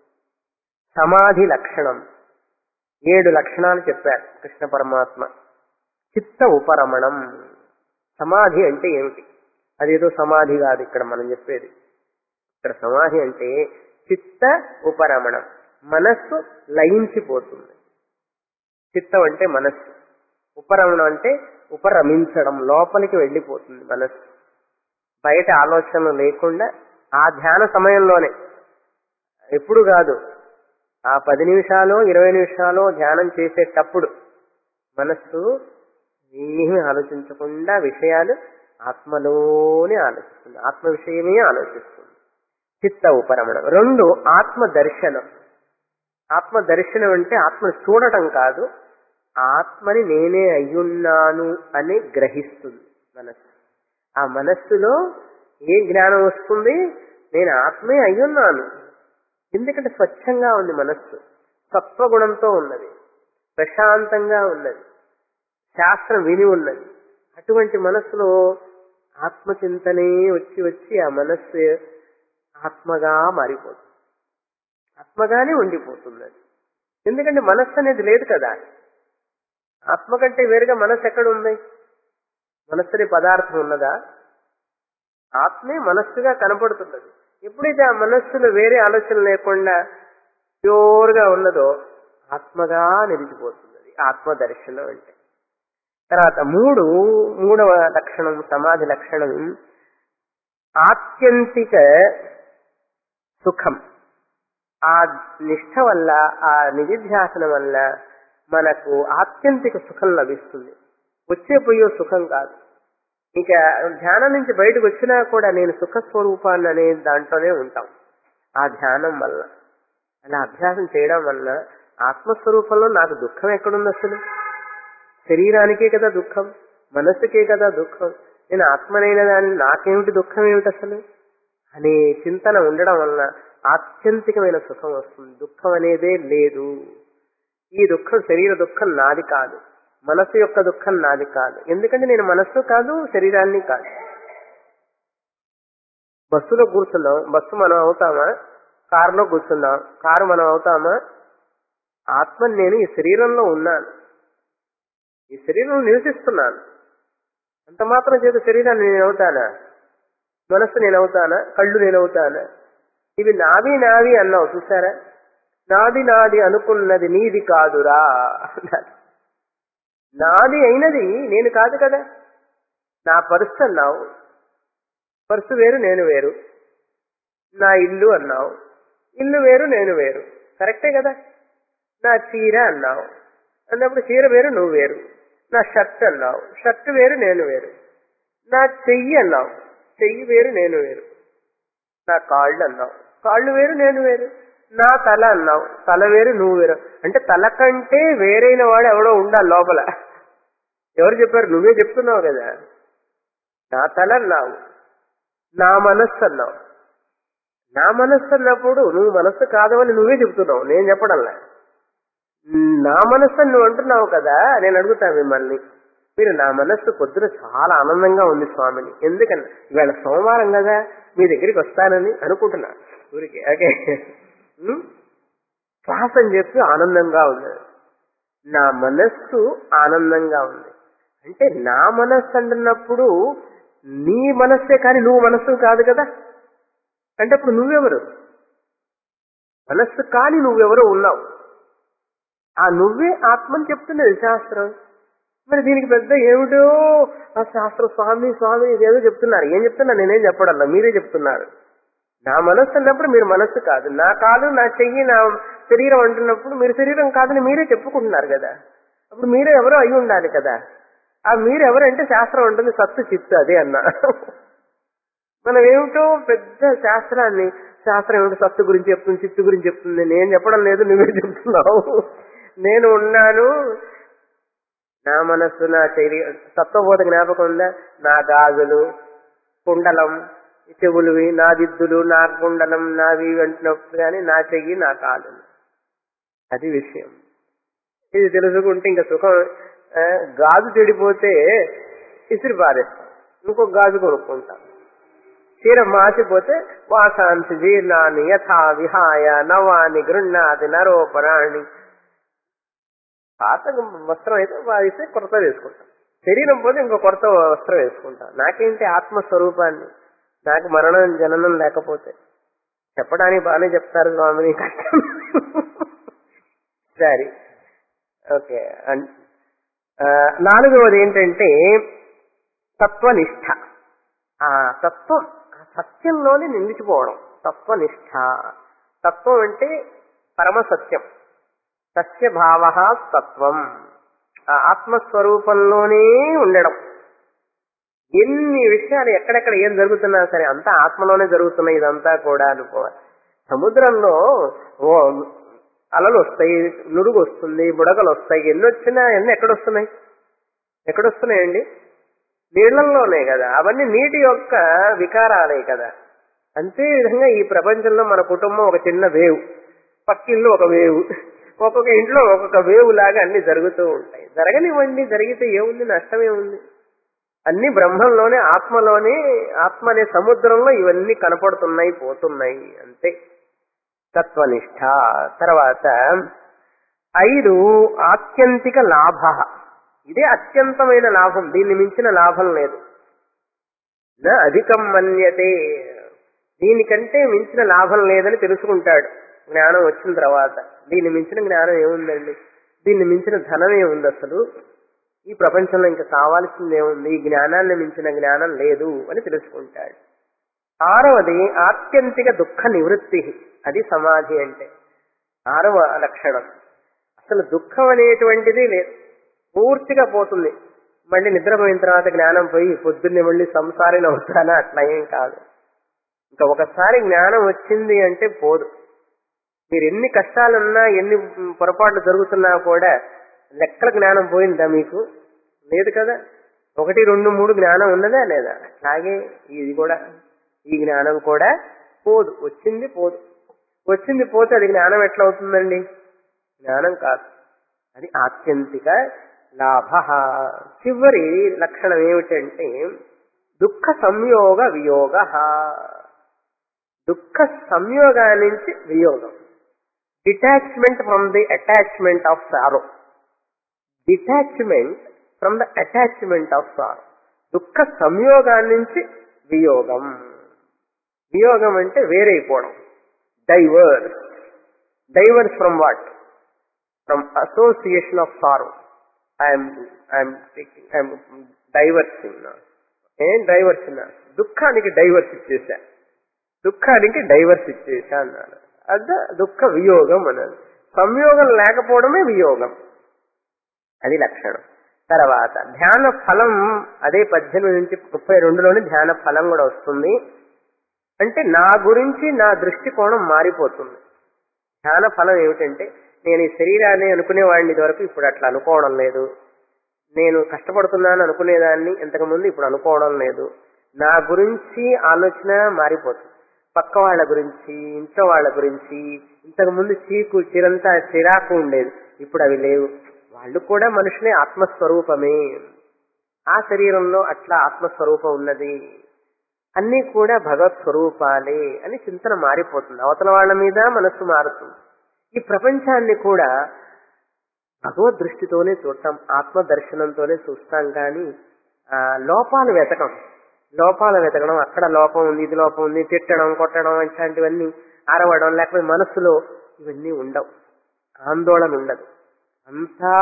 సమాధి లక్షణం ఏడు లక్షణాలు చెప్పారు కృష్ణ పరమాత్మ చిత్త ఉపరమణం సమాధి అంటే ఏమిటి అదేదో సమాధి కాదు ఇక్కడ మనం చెప్పేది ఇక్కడ సమాధి అంటే చిత్త ఉపరమణం మనస్సు లయించిపోతుంది చిత్తం అంటే మనస్సు ఉపరమణం అంటే ఉపరమించడం లోపలికి వెళ్ళిపోతుంది మనస్సు బయట ఆలోచనలు లేకుండా ఆ ధ్యాన సమయంలోనే ఎప్పుడు కాదు ఆ పది నిమిషాలు ఇరవై నిమిషాలు ధ్యానం చేసేటప్పుడు మనస్సు ఏమీ ఆలోచించకుండా విషయాలు ఆత్మలోనే ఆలోచిస్తుంది ఆత్మ విషయమే ఆలోచిస్తుంది చిత్త ఉపరమణం రెండు ఆత్మ దర్శనం ఆత్మ దర్శనం అంటే ఆత్మను చూడటం కాదు ఆత్మని నేనే అయ్యున్నాను అని గ్రహిస్తుంది మనస్సు ఆ మనస్సులో ఏ జ్ఞానం వస్తుంది నేను ఆత్మే అయ్యున్నాను ఎందుకంటే స్వచ్ఛంగా ఉంది మనస్సు సత్వగుణంతో ఉన్నది ప్రశాంతంగా ఉన్నది శాస్త్రం విని ఉన్నది అటువంటి మనస్సులో ఆత్మచింతనే వచ్చి వచ్చి ఆ మనస్సు ఆత్మగా మారిపోతుంది ఆత్మగానే ఉండిపోతుంది అది ఎందుకంటే మనస్సు అనేది లేదు కదా ఆత్మ కంటే వేరుగా మనస్సు ఎక్కడ ఉంది మనస్సు అనే పదార్థం ఉన్నదా ఆత్మే మనస్సుగా కనపడుతున్నది ఎప్పుడైతే ఆ మనస్సులో వేరే ఆలోచన లేకుండా ప్యూర్గా ఉన్నదో ఆత్మగా నిలిచిపోతుంది ఆత్మ దర్శనం అంటే తర్వాత మూడు మూడవ లక్షణం సమాధి లక్షణం ఆత్యంతిక సుఖం ఆ నిష్ఠ వల్ల ఆ నిధిధ్యాసనం వల్ల మనకు ఆత్యంతిక సుఖం లభిస్తుంది వచ్చే పోయే సుఖం కాదు ఇక ధ్యానం నుంచి బయటకు వచ్చినా కూడా నేను సుఖ స్వరూపాన్ని అనే దాంట్లోనే ఉంటాం ఆ ధ్యానం వల్ల అలా అభ్యాసం చేయడం వల్ల ఆత్మస్వరూపంలో నాకు దుఃఖం ఎక్కడుంది అసలు శరీరానికే కదా దుఃఖం మనస్సుకే కదా దుఃఖం నేను ఆత్మనైన దాన్ని నాకేమిటి దుఃఖం ఏమిటి అసలు అనే చింతన ఉండడం వలన ఆత్యంతికమైన సుఖం వస్తుంది దుఃఖం అనేదే లేదు ఈ దుఃఖం శరీర దుఃఖం నాది కాదు మనస్సు యొక్క దుఃఖం నాది కాదు ఎందుకంటే నేను మనస్సు కాదు శరీరాన్ని కాదు బస్సులో కూర్చున్నాం బస్సు మనం అవుతామా కారులో కూర్చున్నాం కారు మనం అవుతామా ఆత్మ నేను ఈ శరీరంలో ఉన్నాను ఈ శరీరంలో నివసిస్తున్నాను అంత మాత్రం చేత శరీరాన్ని నేను అవుతానా మనస్సు నేను అవుతానా కళ్ళు నేను అవుతానా ఇవి నావి నావి అన్నావు చూసారా నాది నాది అనుకున్నది నీది కాదురా అన్నారు నాది అయినది నేను కాదు కదా నా పర్సు అన్నావు పర్సు వేరు నేను వేరు నా ఇల్లు అన్నావు ఇల్లు వేరు నేను వేరు కరెక్టే కదా నా చీర అన్నావు అన్నప్పుడు చీర వేరు నువ్వు వేరు నా షర్ట్ అన్నావు షర్ట్ వేరు నేను వేరు నా చెయ్యి అన్నావు చెయ్యి వేరు నేను వేరు నా కాళ్ళు అన్నావు కాళ్ళు వేరు నేను వేరు నా తల అన్నావు తల వేరు నువ్వు వేరు అంటే తల కంటే వేరైన వాడు ఎవడో ఉండాలి లోపల ఎవరు చెప్పారు నువ్వే చెప్తున్నావు కదా నా తల అన్నావు నా మనస్సు అన్నావు నా మనస్సు అన్నప్పుడు నువ్వు మనస్సు కాదవని నువ్వే చెప్తున్నావు నేను చెప్పడంలే నా మనస్సు అని నువ్వు అంటున్నావు కదా నేను అడుగుతా మిమ్మల్ని మీరు నా మనస్సు పొద్దున చాలా ఆనందంగా ఉంది స్వామిని ఎందుకన్నా ఇవాళ సోమవారం కదా మీ దగ్గరికి వస్తానని అనుకుంటున్నా ఊరికి ఓకే ఉమ్? శ్వాస అని చెప్పి ఆనందంగా ఉంది నా మనస్సు ఆనందంగా ఉంది అంటే నా మనస్సు అంటున్నప్పుడు నీ మనస్సే కానీ నువ్వు మనస్సు కాదు కదా అంటే అప్పుడు నువ్వెవరు మనస్సు కాని నువ్వెవరో ఉన్నావు ఆ నువ్వే ఆత్మని చెప్తున్నది శాస్త్రం మరి దీనికి పెద్ద ఏమిటో ఆ శాస్త్రం స్వామి స్వామి ఇదేదో చెప్తున్నారు ఏం చెప్తున్నా నేనేం చెప్పడల్లా మీరే చెప్తున్నారు నా మనస్సు అన్నప్పుడు మీరు మనస్సు కాదు నా కాలు నా చెయ్యి నా శరీరం అంటున్నప్పుడు మీరు శరీరం కాదని మీరే చెప్పుకుంటున్నారు కదా అప్పుడు మీరే ఎవరో అయి ఉండాలి కదా ఆ మీరు ఎవరంటే శాస్త్రం ఉంటుంది సత్తు చిత్తు అదే అన్నా మనం ఏమిటో పెద్ద శాస్త్రాన్ని శాస్త్రం ఏమిటో సత్తు గురించి చెప్తుంది చిత్తు గురించి చెప్తుంది నేను చెప్పడం లేదు నువ్వే చెప్తున్నావు నేను ఉన్నాను నా మనస్సు నా శరీరం తత్వబోధ జ్ఞాపకం ఉందా నా గాజులు కుండలం ఈ చెవులువి నా దిద్దులు నా కుండలం నావి అంటున్నప్పుడు కానీ నా చెయ్యి నా కాలు అది విషయం ఇది తెలుసుకుంటే ఇంకా సుఖం ఆ, గాజు చెడిపోతే ఇసిరి పారేస్తాం ఇంకో గాజు కొనుక్కుంటాం చీర మాసిపోతే వాసాంసి జీర్ణాన్ని యథా విహాయ నవాని గృహ్ణాది నరోపరాణి పాత వస్త్రం అయితే వాడితే కొత్త వేసుకుంటాం శరీరం పోతే ఇంకో కొత్త వస్త్రం వేసుకుంటాం నాకేంటి ఆత్మస్వరూపాన్ని నాకు మరణం జననం లేకపోతే చెప్పడానికి బాగానే చెప్తారు స్వామిని కష్టం సరే ఓకే అన్- ఆ, నాలుగవది ఏంటంటే తత్వనిష్ట ఆ తత్వం ఆ సత్యంలోనే నిలిచిపోవడం తత్వనిష్ట తత్వం అంటే పరమ సత్యం సత్య భావ తత్వం ఆ ఆత్మస్వరూపంలోనే ఉండడం ఎన్ని విషయాలు ఎక్కడెక్కడ ఏం జరుగుతున్నా సరే అంతా ఆత్మలోనే జరుగుతున్నాయి ఇదంతా కూడా అనుకోవాలి సముద్రంలో ఓ అలలు వస్తాయి నురుగు వస్తుంది బుడగలు వస్తాయి ఎన్ని వచ్చినా ఎన్ని ఎక్కడొస్తున్నాయి ఎక్కడొస్తున్నాయండి నీళ్లలోనే కదా అవన్నీ నీటి యొక్క వికారాలే కదా అంతే విధంగా ఈ ప్రపంచంలో మన కుటుంబం ఒక చిన్న వేవ్ పక్కిళ్ళు ఒక వేవు ఒక్కొక్క ఇంట్లో ఒక్కొక్క వేవు లాగా అన్ని జరుగుతూ ఉంటాయి జరగనివ్వండి జరిగితే ఏముంది నష్టం ఏముంది అన్ని బ్రహ్మంలోనే ఆత్మలోనే ఆత్మ అనే సముద్రంలో ఇవన్నీ కనపడుతున్నాయి పోతున్నాయి అంతే తత్వనిష్ట తర్వాత ఐదు ఆత్యంతిక లాభ ఇదే అత్యంతమైన లాభం దీన్ని మించిన లాభం లేదు నా అధికం మన్యతే దీనికంటే మించిన లాభం లేదని తెలుసుకుంటాడు జ్ఞానం వచ్చిన తర్వాత దీన్ని మించిన జ్ఞానం ఏముందండి దీన్ని మించిన ధనం ఏముంది అసలు ఈ ప్రపంచంలో ఇంకా కావాల్సింది ఏముంది ఈ జ్ఞానాన్ని మించిన జ్ఞానం లేదు అని తెలుసుకుంటాడు ఆరవది ఆత్యంతిక దుఃఖ నివృత్తి అది సమాధి అంటే ఆరవ లక్షణం అసలు దుఃఖం అనేటువంటిది లేదు పూర్తిగా పోతుంది మళ్ళీ నిద్రపోయిన తర్వాత జ్ఞానం పోయి పొద్దున్నే మళ్ళీ సంసారిని అవుతానా అట్లా ఏం కాదు ఇంకా ఒకసారి జ్ఞానం వచ్చింది అంటే పోదు మీరు ఎన్ని కష్టాలున్నా ఎన్ని పొరపాట్లు జరుగుతున్నా కూడా లెక్కల జ్ఞానం పోయిందా మీకు లేదు కదా ఒకటి రెండు మూడు జ్ఞానం ఉన్నదా లేదా అలాగే ఇది కూడా ఈ జ్ఞానం కూడా పోదు వచ్చింది పోదు వచ్చింది పోతే అది జ్ఞానం ఎట్లా అవుతుందండి జ్ఞానం కాదు అది ఆత్యంతిక లాభ చివరి లక్షణం ఏమిటంటే దుఃఖ సంయోగ వియోగ దుఃఖ సంయోగా నుంచి వియోగం detachment from the attachment of sorrow detachment from the attachment of sorrow దుఃఖ సంయోగాన్ని నుంచి వియోగం వియోగం అంటే వేరైపోవడం divorce divorce from what from association of sorrow I'm I'm I'm divorcing ఏం డైవర్స్ దుఃఖానికి డైవర్స్ ఇచ్చేసా దుఃఖానికి డైవర్స్ ఇచ్చేసా అన్నాడు అద దుఃఖ వియోగం అన్నది సంయోగం లేకపోవడమే వియోగం అది లక్షణం తర్వాత ధ్యాన ఫలం అదే పద్దెనిమిది నుంచి ముప్పై రెండులోని ధ్యాన ఫలం కూడా వస్తుంది అంటే నా గురించి నా దృష్టికోణం మారిపోతుంది ధ్యాన ఫలం ఏమిటంటే నేను ఈ శరీరాన్ని అనుకునేవాడిని ఇదివరకు ఇప్పుడు అట్లా అనుకోవడం లేదు నేను కష్టపడుతున్నాను అనుకునేదాన్ని ఇంతకుముందు ఇప్పుడు అనుకోవడం లేదు నా గురించి ఆలోచన మారిపోతుంది పక్క వాళ్ళ గురించి ఇంట్లో వాళ్ళ గురించి ఇంతకు ముందు చీకు చిరంతా చిరాకు ఉండేది ఇప్పుడు అవి లేవు వాళ్ళు కూడా మనుషులే ఆత్మస్వరూపమే ఆ శరీరంలో అట్లా ఆత్మస్వరూపం ఉన్నది అన్నీ కూడా భగవత్ స్వరూపాలే అని చింతన మారిపోతుంది అవతల వాళ్ళ మీద మనస్సు మారుతుంది ఈ ప్రపంచాన్ని కూడా భగవద్ దృష్టితోనే చూడటం ఆత్మ దర్శనంతోనే చూస్తాం కానీ ఆ, లోపాలు వెతకం లోపాలు వెతకడం అక్కడ లోపం ఉంది ఇది లోపం ఉంది తిట్టడం కొట్టడం ఇట్లాంటివన్నీ అరవడం లేకపోతే మనస్సులో ఇవన్నీ ఉండవు ఆందోళన ఉండదు అంతా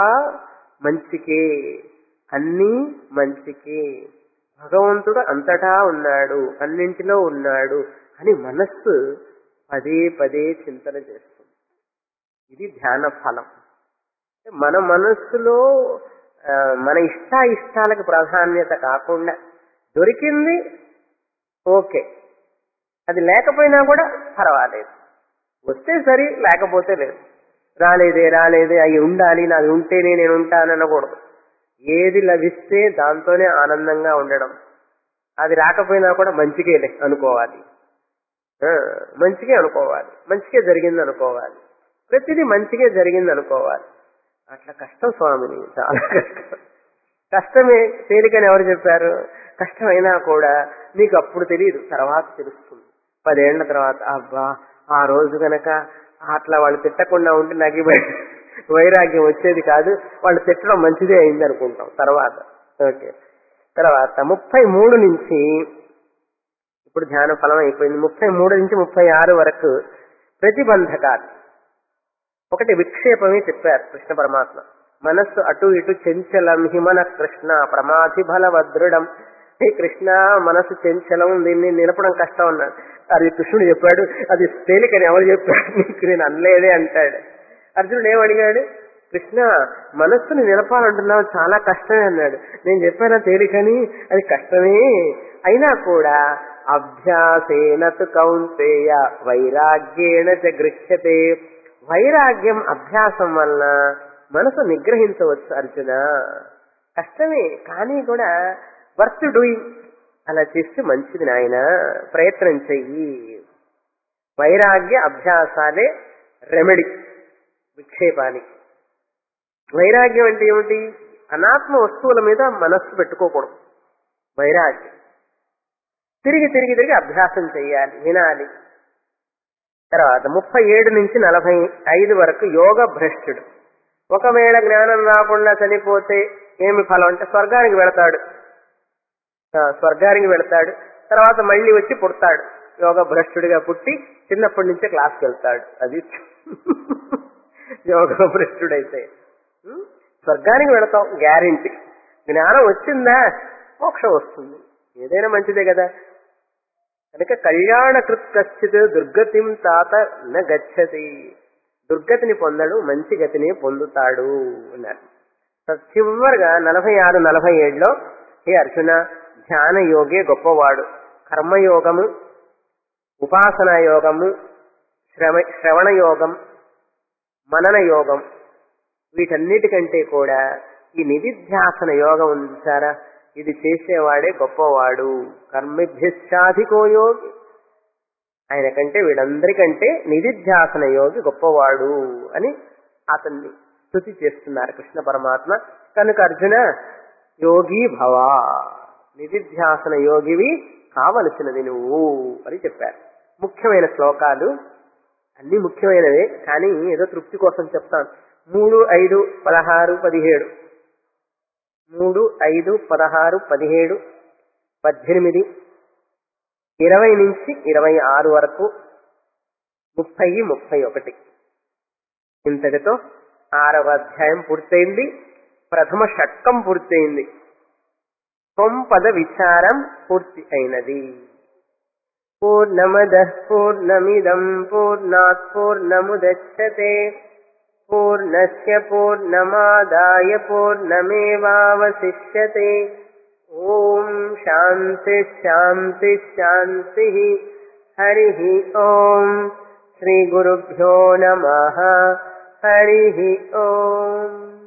మంచికే అన్నీ మంచికే భగవంతుడు అంతటా ఉన్నాడు అన్నింటిలో ఉన్నాడు అని మనస్సు పదే పదే చింతన చేస్తుంది ఇది ధ్యాన ఫలం మన మనస్సులో ఆ, మన ఇష్ట ఇష్టాలకు ప్రాధాన్యత కాకుండా దొరికింది ఓకే అది లేకపోయినా కూడా పర్వాలేదు వస్తే సరి లేకపోతే లేదు రాలేదే రాలేదే అవి ఉండాలి నాది ఉంటేనే నేను ఉంటాననకూడదు ఏది లభిస్తే దాంతోనే ఆనందంగా ఉండడం అది రాకపోయినా కూడా మంచికేలే అనుకోవాలి ఆ, మంచిగే అనుకోవాలి మంచిగే జరిగింది అనుకోవాలి ప్రతిదీ మంచిగే జరిగింది అనుకోవాలి అట్లా కష్టం స్వామిని చాలా కష్టం కష్టమే తేలికని ఎవరు చెప్పారు కష్టమైనా కూడా నీకు అప్పుడు తెలియదు తర్వాత తెలుస్తుంది పదేళ్ల తర్వాత అబ్బా ఆ రోజు గనక అట్లా వాళ్ళు తిట్టకుండా ఉంటే నాకు ఈ వై- వైరాగ్యం వచ్చేది కాదు వాళ్ళు తిట్టడం మంచిదే అయింది అనుకుంటాం తర్వాత ఓకే తర్వాత ముప్పై మూడు నుంచి ఇప్పుడు ధ్యాన ఫలం అయిపోయింది ముప్పై మూడు నుంచి ముప్పై ఆరు వరకు ప్రతిబంధకాలు ఒకటి విక్షేపమే చెప్పారు కృష్ణ పరమాత్మ మనస్సు అటు ఇటు చెంచలం హిమన కృష్ణ ప్రమాధి బలవదృఢం హే కృష్ణ మనస్సు చెంచలం దీన్ని నిలపడం కష్టం అన్నాడు అది కృష్ణుడు చెప్పాడు అది తేలికని ఎవరు చెప్పాడు నీకు నేను అనలేదే అంటాడు అర్జునుడు ఏమడిగాడు కృష్ణ మనస్సుని నిలపాలంటున్నావు చాలా కష్టమే అన్నాడు నేను చెప్పానా తేలికని అది కష్టమే అయినా కూడా అభ్యాసేన తు కౌంతేయ వైరాగ్యేణ చ గృహ్యతే వైరాగ్యం అభ్యాసం వలన మనసు నిగ్రహించవచ్చు అర్జున కష్టమే కానీ కూడా వర్త్ డూయింగ్ అలా చేస్తే మంచిది నాయన ప్రయత్నం చెయ్యి వైరాగ్య అభ్యాసాలే రెమెడీ విక్షేపానికి వైరాగ్యం అంటే ఏమిటి అనాత్మ వస్తువుల మీద మనస్సు పెట్టుకోకూడదు వైరాగ్యం తిరిగి తిరిగి తిరిగి అభ్యాసం చేయాలి వినాలి తర్వాత ముప్పై ఏడు నుంచి నలభై ఐదు వరకు యోగ భ్రష్టుడు ఒకవేళ జ్ఞానం రాకుండా చనిపోతే ఏమి ఫలం అంటే స్వర్గానికి వెళతాడు ఆ, స్వర్గానికి వెళతాడు తర్వాత మళ్ళీ వచ్చి పుడతాడు యోగ భ్రష్టుడిగా పుట్టి చిన్నప్పటి నుంచే క్లాస్కి వెళ్తాడు అది యోగ భ్రష్టుడైతే ఉం? స్వర్గానికి వెళతాం గ్యారెంటీ జ్ఞానం వచ్చిందా మోక్షం వస్తుంది ఏదైనా మంచిదే కదా కనుక కళ్యాణకృత్ కశ్చిత్ దుర్గతిం తాత న గచ్చతి దుర్గతిని పొందడు మంచి గతిని పొందుతాడు అన్నారు తర్వాత చివరిగా నలభై ఆరు నలభై ఏడులో హే అర్జున ధ్యాన యోగే గొప్పవాడు కర్మయోగము ఉపాసనా యోగము శ్రమ శ్రవణ యోగం మనన యోగం వీటన్నిటికంటే కూడా ఈ నిధిధ్యాసన యోగం ఉంది సారా ఇది చేసేవాడే గొప్పవాడు కర్మభ్యశ్చాధికో యోగి ఆయన కంటే వీళ్ళందరికంటే నిధిధ్యాసన యోగి గొప్పవాడు అని అతన్ని స్థుతి చేస్తున్నారు కృష్ణ పరమాత్మ కనుక అర్జున యోగి భవ నిధిధ్యాసన యోగివి కావలసినది నువ్వు అని చెప్పారు ముఖ్యమైన శ్లోకాలు అన్ని ముఖ్యమైనవే కానీ ఏదో తృప్తి కోసం చెప్తాను మూడు ఐదు పదహారు పదిహేడు మూడు ఐదు పదహారు పదిహేడు పద్దెనిమిది ఇరవై నుంచి ఇరవై ఆరు వరకు ముప్పై ముప్పై ఒకటి ఇంతటితో ఆరవ అధ్యాయం పూర్తయింది ప్రథమ షట్కం పూర్తయింది తొంపద విచారం పూర్తి అయినది పూర్ణమద పూర్ణమిదం పూర్ణాత్ పూర్ణముదచ్చతే పూర్ణస్య పూర్ణమాదాయ పూర్ణమేవావశిష్యతే ఓం శాంతి శాంతి శాంతి హరి ఓం శ్రీ గురుభ్యో నమ హరి ఓం